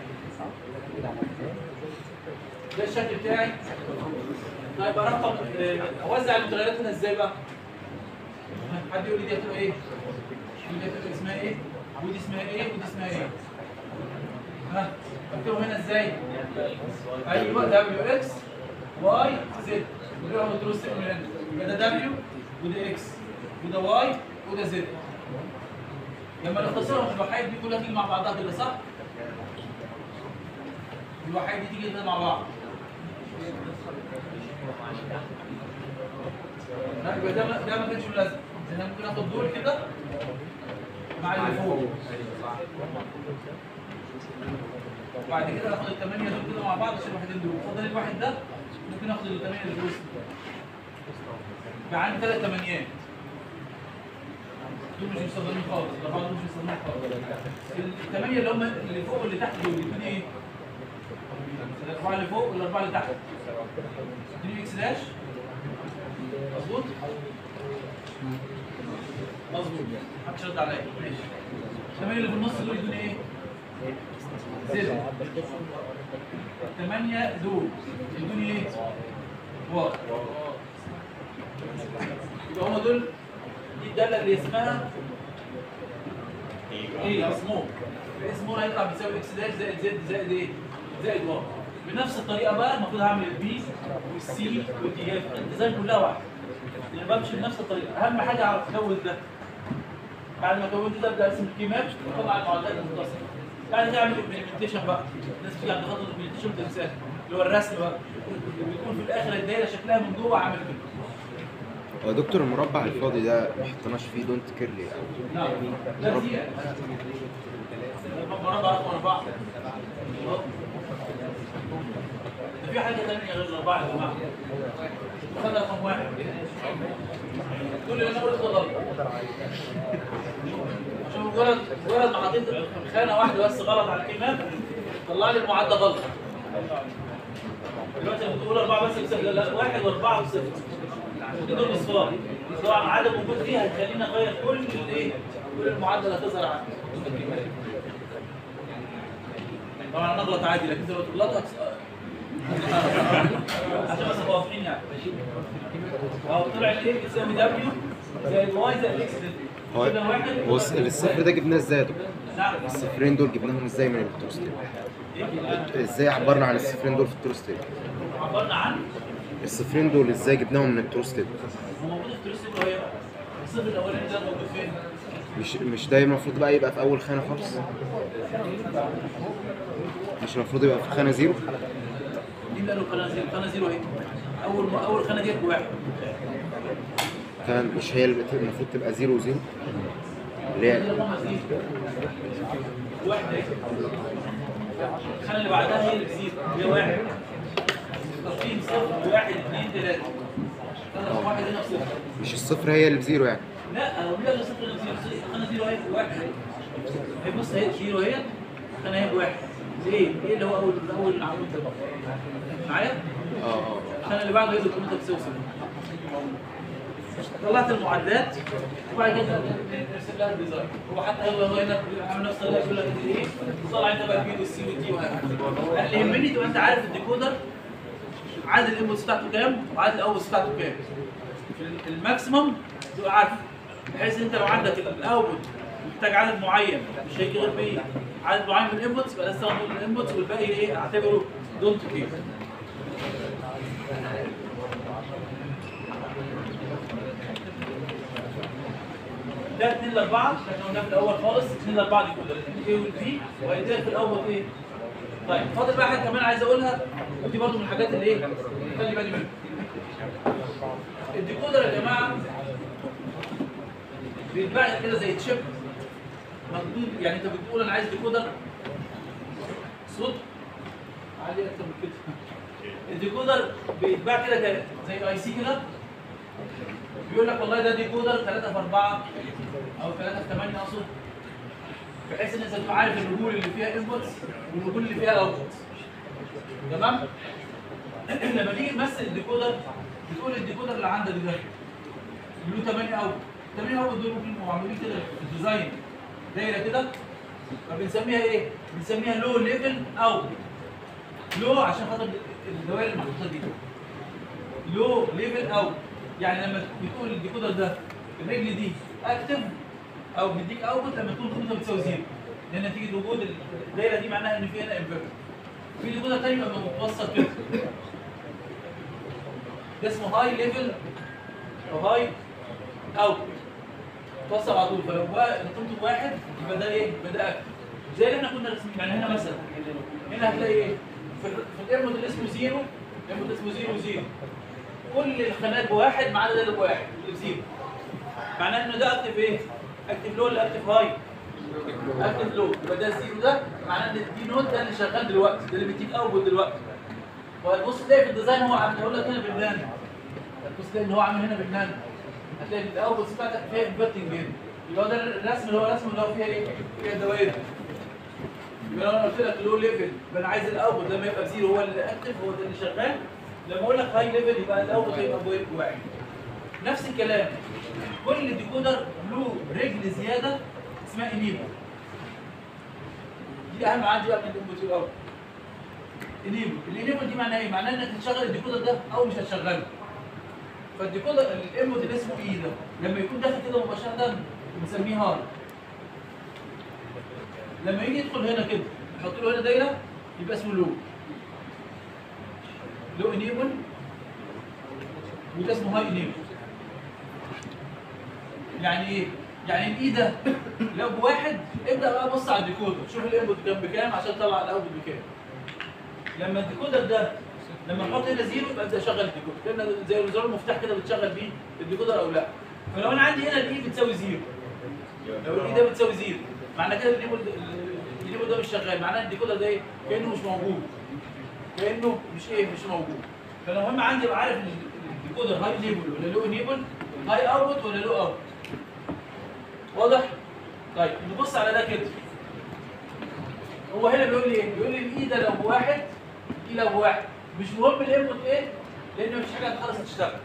[SPEAKER 1] ده الشكل بتاعي طيب رقم آه، اوزع المتغيرات هنا ازاي بقى؟ حد يقول لي دي هتبقى ايه؟ دي هتبقى اسمها ايه؟ ودي اسمها ايه؟ ودي اسمها ايه؟ ها اكتبهم هنا ازاي؟ ايوه دبليو اكس واي زد ودول هم دروس من هنا يبقى ده دبليو وده اكس وده واي وده زد لما نختصرهم الوحايد دي كلها تيجي مع بعضها كده صح؟ الوحايد دي تيجي كده مع بعض لا يبقى ده ما- ده ما كانش له لازمه انا ممكن اخد دول كده مع اللي فوق وبعد كده اخد الثمانيه دول كده مع بعض عشان الواحدين دول فاضل الواحد ده ممكن اخد الثمانيه اللي في الوسط يبقى عندي ثلاث ثمانيات دول مش مستخدمين خالص الاربعه دول مش مستخدمين خالص الثمانيه اللي هم اللي فوق واللي تحت دول يدوني ايه؟ الاربعه اللي فوق والاربعه اللي تحت يدوني اكس داش مظبوط؟ مظبوط محدش رد عليا ماشي الثمانية اللي في النص دول يدوني ايه؟ زد الثمانية دول يدوني ايه؟ واو يبقى هما دول دي الدالة اللي اسمها ايه؟ اسمه اسمه هيطلع بيساوي اكس داش زائد زد زائد ايه؟ زائد واو بنفس الطريقة بقى المفروض هعمل البي والسي والدي هي الالتزام كلها واحدة يعني بمشي بنفس الطريقة أهم حاجة أعرف أكون ده بعد ما كونت ده ابدا ارسم الكيمات واطلع المعادلات المتصله بعد كده اعمل امبلمنتيشن بقى الناس بتيجي عند خطوه الامبلمنتيشن بتنساها اللي هو الرسم بقى اللي بيكون في الاخر الدايره شكلها من جوه عامل كده
[SPEAKER 2] هو دكتور المربع الفاضي ده ما حطيناش فيه دونت كيرلي او
[SPEAKER 1] نعم ده زياده مربع رقم اربعه أهو. ده في حاجه ثانيه غير الاربعه يا جماعه خد رقم واحد كل اللي انا قلته غلط عشان مجرد مجرد ما حطيت خانه واحده بس غلط على الكلمات طلع لي المعادله غلط دلوقتي لما تقول اربعه بس بصفر لا واحد واربعه بصفر دي دول اصفار طبعا عدم وجود فيها هتخليني اغير كل الايه كل المعادله اللي هتظهر عندي طبعا انا اغلط عادي لكن لو تغلط هتس- عشان بس ابقى واضحين يعني اهو طلع الايه بيساوي دبليو زائد واي زائد اكس
[SPEAKER 2] هو
[SPEAKER 1] كده واحد
[SPEAKER 2] هو الس- الصفر ده جبناه ازاي يا دكتور؟
[SPEAKER 1] نعم
[SPEAKER 2] الصفرين دول جبناهم ازاي من التروستيل؟
[SPEAKER 1] إيه؟
[SPEAKER 2] ازاي عبرنا عن الصفرين دول في التروستيل؟
[SPEAKER 1] عبرنا عن
[SPEAKER 2] الصفرين دول ازاي جبناهم من التروستيل؟
[SPEAKER 1] هو موجود في التروس وهي الصفر الاولاني ده موجود فين؟
[SPEAKER 2] مش مش ده المفروض بقى يبقى في اول خانه خالص؟ مش المفروض يبقى في خانه زيرو؟
[SPEAKER 1] دي اللي قالوا قناه زيرو قناه زيرو اهي اول اول خانه ديت بواحد
[SPEAKER 2] كان مش هي اللي بت- المفروض تبقى زيرو وزيرو؟ اللي
[SPEAKER 1] دي
[SPEAKER 2] هي
[SPEAKER 1] رقم زيرو واحد اهي الخانه اللي بعدها هي اللي بزيرو هي واحد تقسيم صفر واحد اثنين ثلاثه هذا رقم واحد هنا بصفر
[SPEAKER 2] مش الصفر هي اللي بزيرو يعني
[SPEAKER 1] لا هو بيقول صفر هنا بزيرو خانه زيرو اهي واحد اهي بص اهي زيرو اهي خانه اهي بواحد ايه ايه اللي هو اول اول عمود ده معايا
[SPEAKER 2] اه اه
[SPEAKER 1] عشان اللي بعده يبقى الكمبيوتر بيساوي صفر طلعت المعدات وبعد كده نرسم لها الديزاين هو حتى هو هو هنا عامل نفس الطريقه يقول لك دي ايه طلع انت بقى البي والسي والدي وهكذا اللي يهمني تبقى انت عارف الديكودر عدد الانبوتس بتاعته كام وعدد الاوتبوتس بتاعته كام في الماكسيمم تبقى عارف بحيث انت لو عندك الاوتبوت محتاج عدد معين مش هيجي غير بيه عدد معين من الانبوتس يبقى استخدم الانبوتس والباقي ايه اعتبره دونت كير ده 2 ل 4 احنا قلنا في الاول خالص 2 ل 4 دي كلها الاي والبي وهيديها في الاول ايه طيب فاضل بقى حاجه كمان عايز اقولها ودي برضو من الحاجات اللي ايه خلي بالي منها الديكودر يا جماعه بيتباع كده زي تشيب مخدود يعني انت بتقول انا عايز ديكودر صوت عالي اكتر من كده الديكودر بيتباع كده ك- زي اي سي كده بيقول لك والله ده ديكودر 3 في 4 او 3 في 8 اقصد بحيث ان انت تبقى عارف الرجول اللي فيها انبوتس والرجول اللي فيها اوتبوتس تمام لما تيجي تمثل الديكودر بتقول الديكودر اللي عندك ده له 8 اوت 8 اوت دول ممكن يبقوا معمولين كده في الديزاين دايره كده فبنسميها ايه؟ بنسميها لو ليفل اوت لو عشان خاطر الدوائر المحطوطه دي لو ليفل اوت يعني لما بتقول الديكودر ده الرجل دي اكتف او بيديك اوتبوت لما تكون قيمتها بتساوي زيرو لان نتيجه وجود الدايره دي معناها ان في هنا انفرتر في ديكودر تاني بيبقى متوسط كده ده اسمه هاي ليفل او هاي اوت متوسط على طول فلو بقى قيمته بواحد يبقى ده ايه؟ يبقى ده اكتف زي اللي احنا كنا راسمين يعني هنا مثلا هنا هتلاقي ايه؟ في ال- في الايرمود اللي اسمه زيرو الايرمود اسمه زيرو زيرو كل الخانات بواحد ما عدا ده اللي بواحد اللي بزيرو معناه ان ده اكتف ايه؟ اكتف لو ولا اكتف هاي؟ اكتف لو يبقى ده الزيرو ده معناه ان دي نوت ده اللي شغال دلوقتي ده اللي بيديك اوتبوت دلوقتي وهتبص تلاقي في الديزاين هو عامل هقول لك هنا بالنان هتبص تلاقي ان هو عامل هنا بالنان هتلاقي الاوتبوت بتاعتك فيها انفرتنج جدا يبقى ده الرسم اللي هو رسم اللي هو فيها ايه؟ فيها دوائر يبقى لو انا قلت لك لو ليفل يبقى انا عايز الاوتبوت لما يبقى بزيرو هو اللي اكتف هو ده اللي شغال لما اقول لك هاي ليفل يبقى الاوتبوت هيبقى بوينت واحد نفس الكلام كل ديكودر له رجل زياده اسمها انيبل دي اهم عندي بقى من الانبوت والاوت انيبل الانيبل دي معناها ايه؟ معناها انك تشغل الديكودر ده او مش هتشغله فالديكودر الانبوت اللي اسمه اي ده لما يكون داخل كده مباشره بنسميه هارد لما يجي يدخل هنا كده نحط له هنا دايره يبقى اسمه لو لو انيبل وده اسمه هاي انيبل يعني ايه؟ يعني الاي ده لو بواحد ابدا بقى بص على الديكودر شوف الانبوت كان بكام عشان تطلع الاوتبوت بكام لما الديكودر ده لما نحط هنا زيرو يبقى ابدا شغل الديكودر كان زي زرار المفتاح كده بتشغل بيه الديكودر او لا فلو انا عندي هنا الاي بتساوي زيرو لو الاي ده بتساوي زيرو معنى كده الانيبل الانيبل ده مش شغال معناه ان الديكودر ده ايه؟ كانه مش موجود كانه مش ايه مش موجود فالمهم عندي ابقى عارف ان الديكودر هاي انيبل ولا لو انيبل هاي اوتبوت ولا لو اوت واضح؟ طيب نبص على ده كده هو هنا بيقول لي ايه؟ بيقول لي الاي ده لو بواحد الاي لو بواحد مش مهم الانبوت ايه؟ لان مفيش حاجه هتخلص تشتغل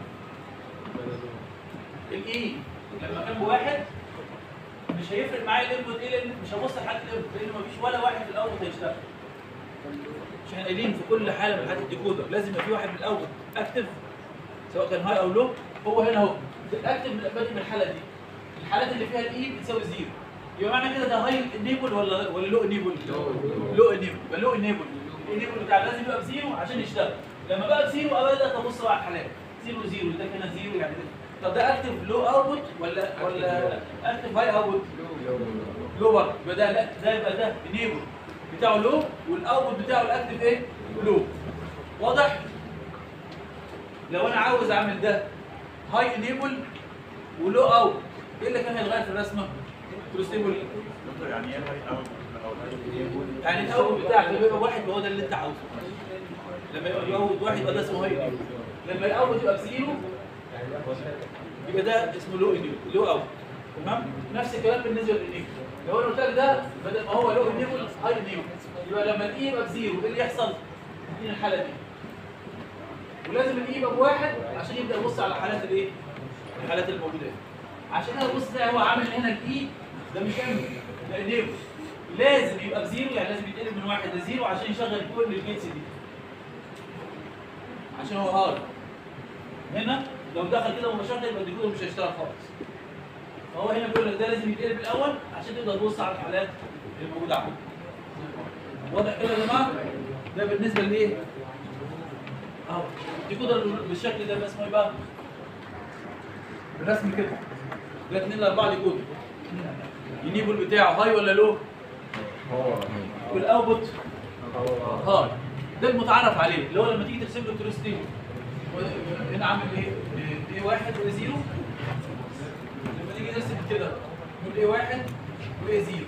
[SPEAKER 1] الاي لما كان بواحد مش هيفرق معايا الانبوت ايه لان مش هبص لحد الانبوت لان مفيش ولا واحد في الاوتبوت هيشتغل مش احنا قايلين في كل حاله من حالات الديكودر لازم يبقى في واحد من الاول اكتف سواء كان هاي او لو هو هنا اهو الاكتف بادئ من الحاله دي الحالات اللي فيها الاي بتساوي زيرو يبقى معنى كده ده هاي انيبل ولا ولا لو انيبل؟ لو انيبل يبقى لو انيبل الانيبل بتاع لازم يبقى بزيرو عشان يشتغل لما بقى بزيرو ابدا ابص بقى على الحالات زيرو زيرو ده كده زيرو يعني ده. طب ده اكتف لو اوتبوت ولا ولا اكتف هاي اوتبوت؟ لو برضه يبقى ده لا ده يبقى ده انيبل بتاعه لو والاوتبوت بتاعه الاكتف ايه؟ لو واضح؟ لو انا عاوز اعمل ده هاي انيبل ولو اوت ايه اللي كان هيتغير في الرسمه؟ تروستيبل
[SPEAKER 7] دكتور يعني ايه هاي اوت
[SPEAKER 1] يعني الاول بتاعك لما يبقى واحد هو ده اللي انت عاوزه لما يبقى يقود واحد يبقى ده اسمه هاي انيبل لما الاول يبقى بزيرو يبقى ده اسمه لو انيبل لو اوت تمام نفس الكلام بالنسبه للانيبل لو انا قلت لك ده بدل ما هو لو انيبل هاي انيبل يبقى لما الاي يبقى بزيرو ايه اللي يحصل؟ دي الحاله دي ولازم الاي يبقى بواحد عشان يبدا يبص على حالات الايه؟ الحالات الموجوده هنا. عشان كده بص تلاقي هو عامل هنا الاي ده مش امن ده انيبل لازم يبقى بزيرو يعني لازم يتقلب من واحد لزيرو عشان يشغل كل الجيتس دي عشان هو هارد هنا لو دخل كده مباشره يبقى الديكودر مش هيشتغل خالص فهو هنا بيقول لك ده لازم يتقلب الاول عشان تقدر تبص على الحالات الموجوده عندك واضح كده يا جماعه ده بالنسبه لايه اهو الديكودر بالشكل ده بقى اسمه ايه بقى بالرسم كده ده 2 ل 4 ديكودر النيبل بتاعه هاي ولا لو والاوتبوت هاي ده المتعارف عليه اللي هو لما تيجي ترسم له التروستين هنا عامل ايه؟ ايه واحد وايه زيرو لما نيجي نرسم كده نقول ايه واحد وايه زيرو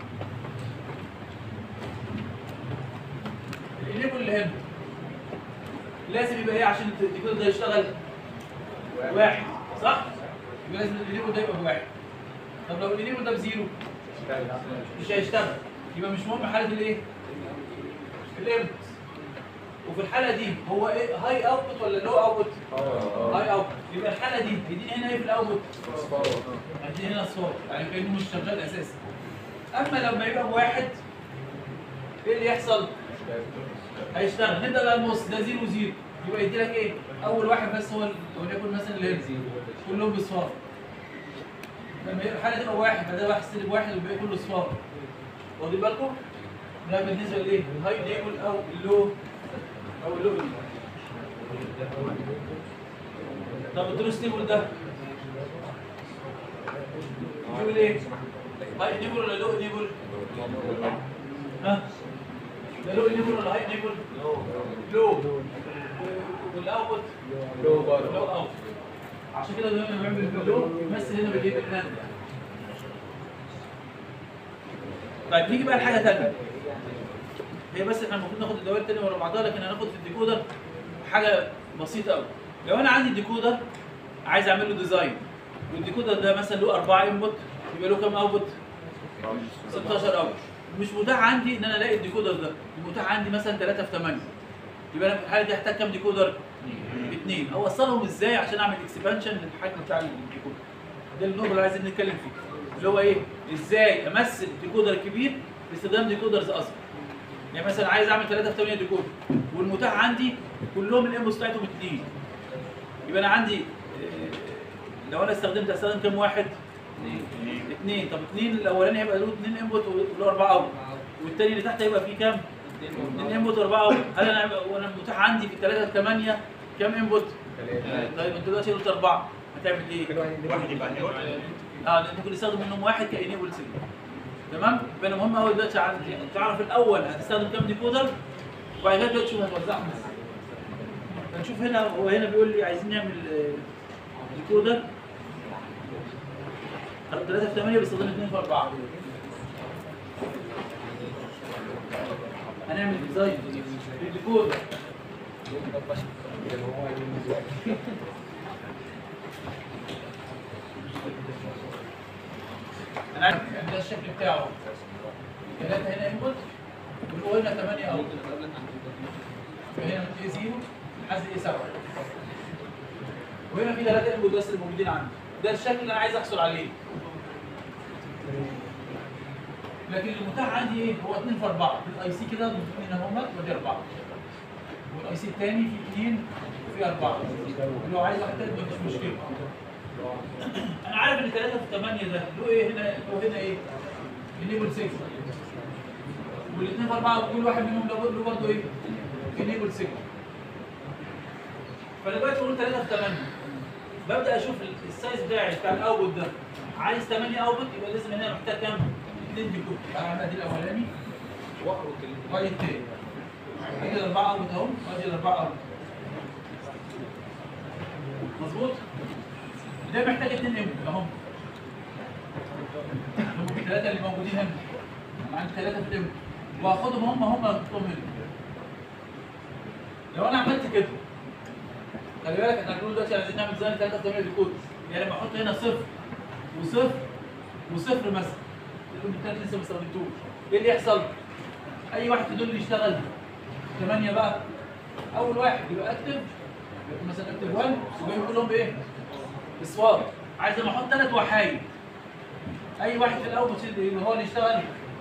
[SPEAKER 1] الانيبل اللي هنا لازم يبقى ايه عشان الديكودر ده يشتغل واحد صح؟ يبقى لازم الانيبل ده يبقى بواحد طب لو الانيبل ده بزيرو مش هيشتغل يبقى مش مهم حاله الايه؟ الانبوت وفي الحاله دي هو ايه هاي اوتبوت ولا لو اوتبوت؟ هاي اوتبوت يبقى الحاله دي هيديني هنا ايه في الاوتبوت؟ هيديني هنا صفار يعني كانه مش شغال اساسا اما لما يبقى بواحد ايه اللي يحصل؟ هيشتغل نبدا بقى نبص ده زيرو زيرو يبقى يدي لك ايه؟ اول واحد بس هو ال- وليكن مثلا اللي هنا كلهم بصفار لما يبقى الحاله تبقى واحد فده واحد سالب واحد والباقي كله صفار واخدين بالكم؟ ده بالنسبه لايه؟ الهاي ليبل او اللو او اللو طب الدروس تيبل ده يقول ايه؟ هاي نيبل ولا لو نيبل؟ ها؟ ده لو نيبل ولا هاي نيبل؟ لو والاوتبوت
[SPEAKER 6] لو برضه
[SPEAKER 1] لو اوت عشان كده لما بيعمل باللو يمثل هنا بالايه بالهاند طيب نيجي بقى لحاجه ثانيه هي بس احنا المفروض ناخد الدوائر تاني ورا بعضها لكن هناخد في الديكودر حاجه بسيطه قوي لو انا عندي ديكودر عايز اعمل له ديزاين والديكودر ده مثلا له 4 انبوت يبقى له كام اوتبوت 16 اوت مش متاح عندي ان انا الاقي الديكودر ده المتاح عندي مثلا 3 في 8 يبقى انا في الحاله دي هحتاج كام ديكودر؟ اثنين اوصلهم ازاي عشان اعمل اكسبانشن للحجم بتاع الديكودر ده النقطه اللي عايزين نتكلم فيه اللي هو ايه ازاي امثل ديكودر كبير باستخدام ديكودرز اصغر يعني مثلا عايز اعمل 3 في 8 ديكودر والمتاح عندي كلهم الانبوتس بتاعتهم اثنين يبقى انا عندي آه، لو انا استخدمت استخدم كام واحد؟ اثنين طب اثنين الاولاني هيبقى له اثنين انبوت وله اربعه اوت والثاني اللي تحت هيبقى فيه كام؟ اثنين انبوت واربعه اوت هل انا هيبقى- وانا متاح عندي في 3 في 8 كام انبوت؟ طيب انت دلوقتي قلت اربعه هتعمل ايه؟
[SPEAKER 7] واحد يبقى نيوتن
[SPEAKER 1] اه لان ممكن يستخدم منهم واحد كانيبل سيجنال تمام؟ يبقى انا مهم قوي دلوقتي عن- تعرف الاول هتستخدم كام ديكودر وبعد كده دلوقتي تشوف هتوزعهم ازاي. هنشوف هنا هو هنا بيقول لي عايزين نعمل آه، ديكودر 3 في 8 بيستخدم 2 في 4 هنعمل ديزاين للديكودر انا عارف يعني ده الشكل بتاعه ثلاثة هنا انبوت والأول هنا 8 اوت فهنا من اي 0 لحد اي 7 وهنا في ثلاثة انبوت بس الموجودين عندي ده الشكل اللي انا عايز احصل عليه لكن المتاح عندي ايه؟ هو 2 في 4 الاي سي كده الاثنين هما ودي 4 والاي سي الثاني في 2 وفي 4 لو عايز واحد تاني مفيش مشكله انا عارف ان 3 في 8 ده له ايه هنا له هنا ايه؟ انيبل 6 والاثنين في 4 كل واحد منهم له له برضه ايه؟ انيبل 6 فانا دلوقتي بقول 3 في 8 ببدا اشوف ال- السايز بتاعي بتاع الاوتبوت ده عايز 8 اوتبوت يبقى لازم هنا محتاج كام؟ 2 ديكود انا ادي الاولاني وادي الثاني ادي الاربعه اوتبوت اهو وادي الاربعه اوتبوت مظبوط؟ ده محتاج اثنين انبوت اهم الثلاثه اللي موجودين هنا انا عندي ثلاثه في الانبوت واخدهم هم هم احطهم هنا لو انا عملت كده خلي بالك احنا هنقول دلوقتي عايزين نعمل ديزاين 3 في 8 ديكود يعني لما احط هنا صفر وصفر وصفر مثلا اللون الثالث لسه ما استخدمتوش ايه اللي يحصل؟ اي واحد في دول اللي يشتغل ثمانيه بقى اول واحد يبقى اكتف يبقى مثلا اكتف 1 وباقيهم كلهم بايه؟ بالسواب عايز لما احط ثلاث وحايد اي واحد في الاول يبقى هو اللي يشتغل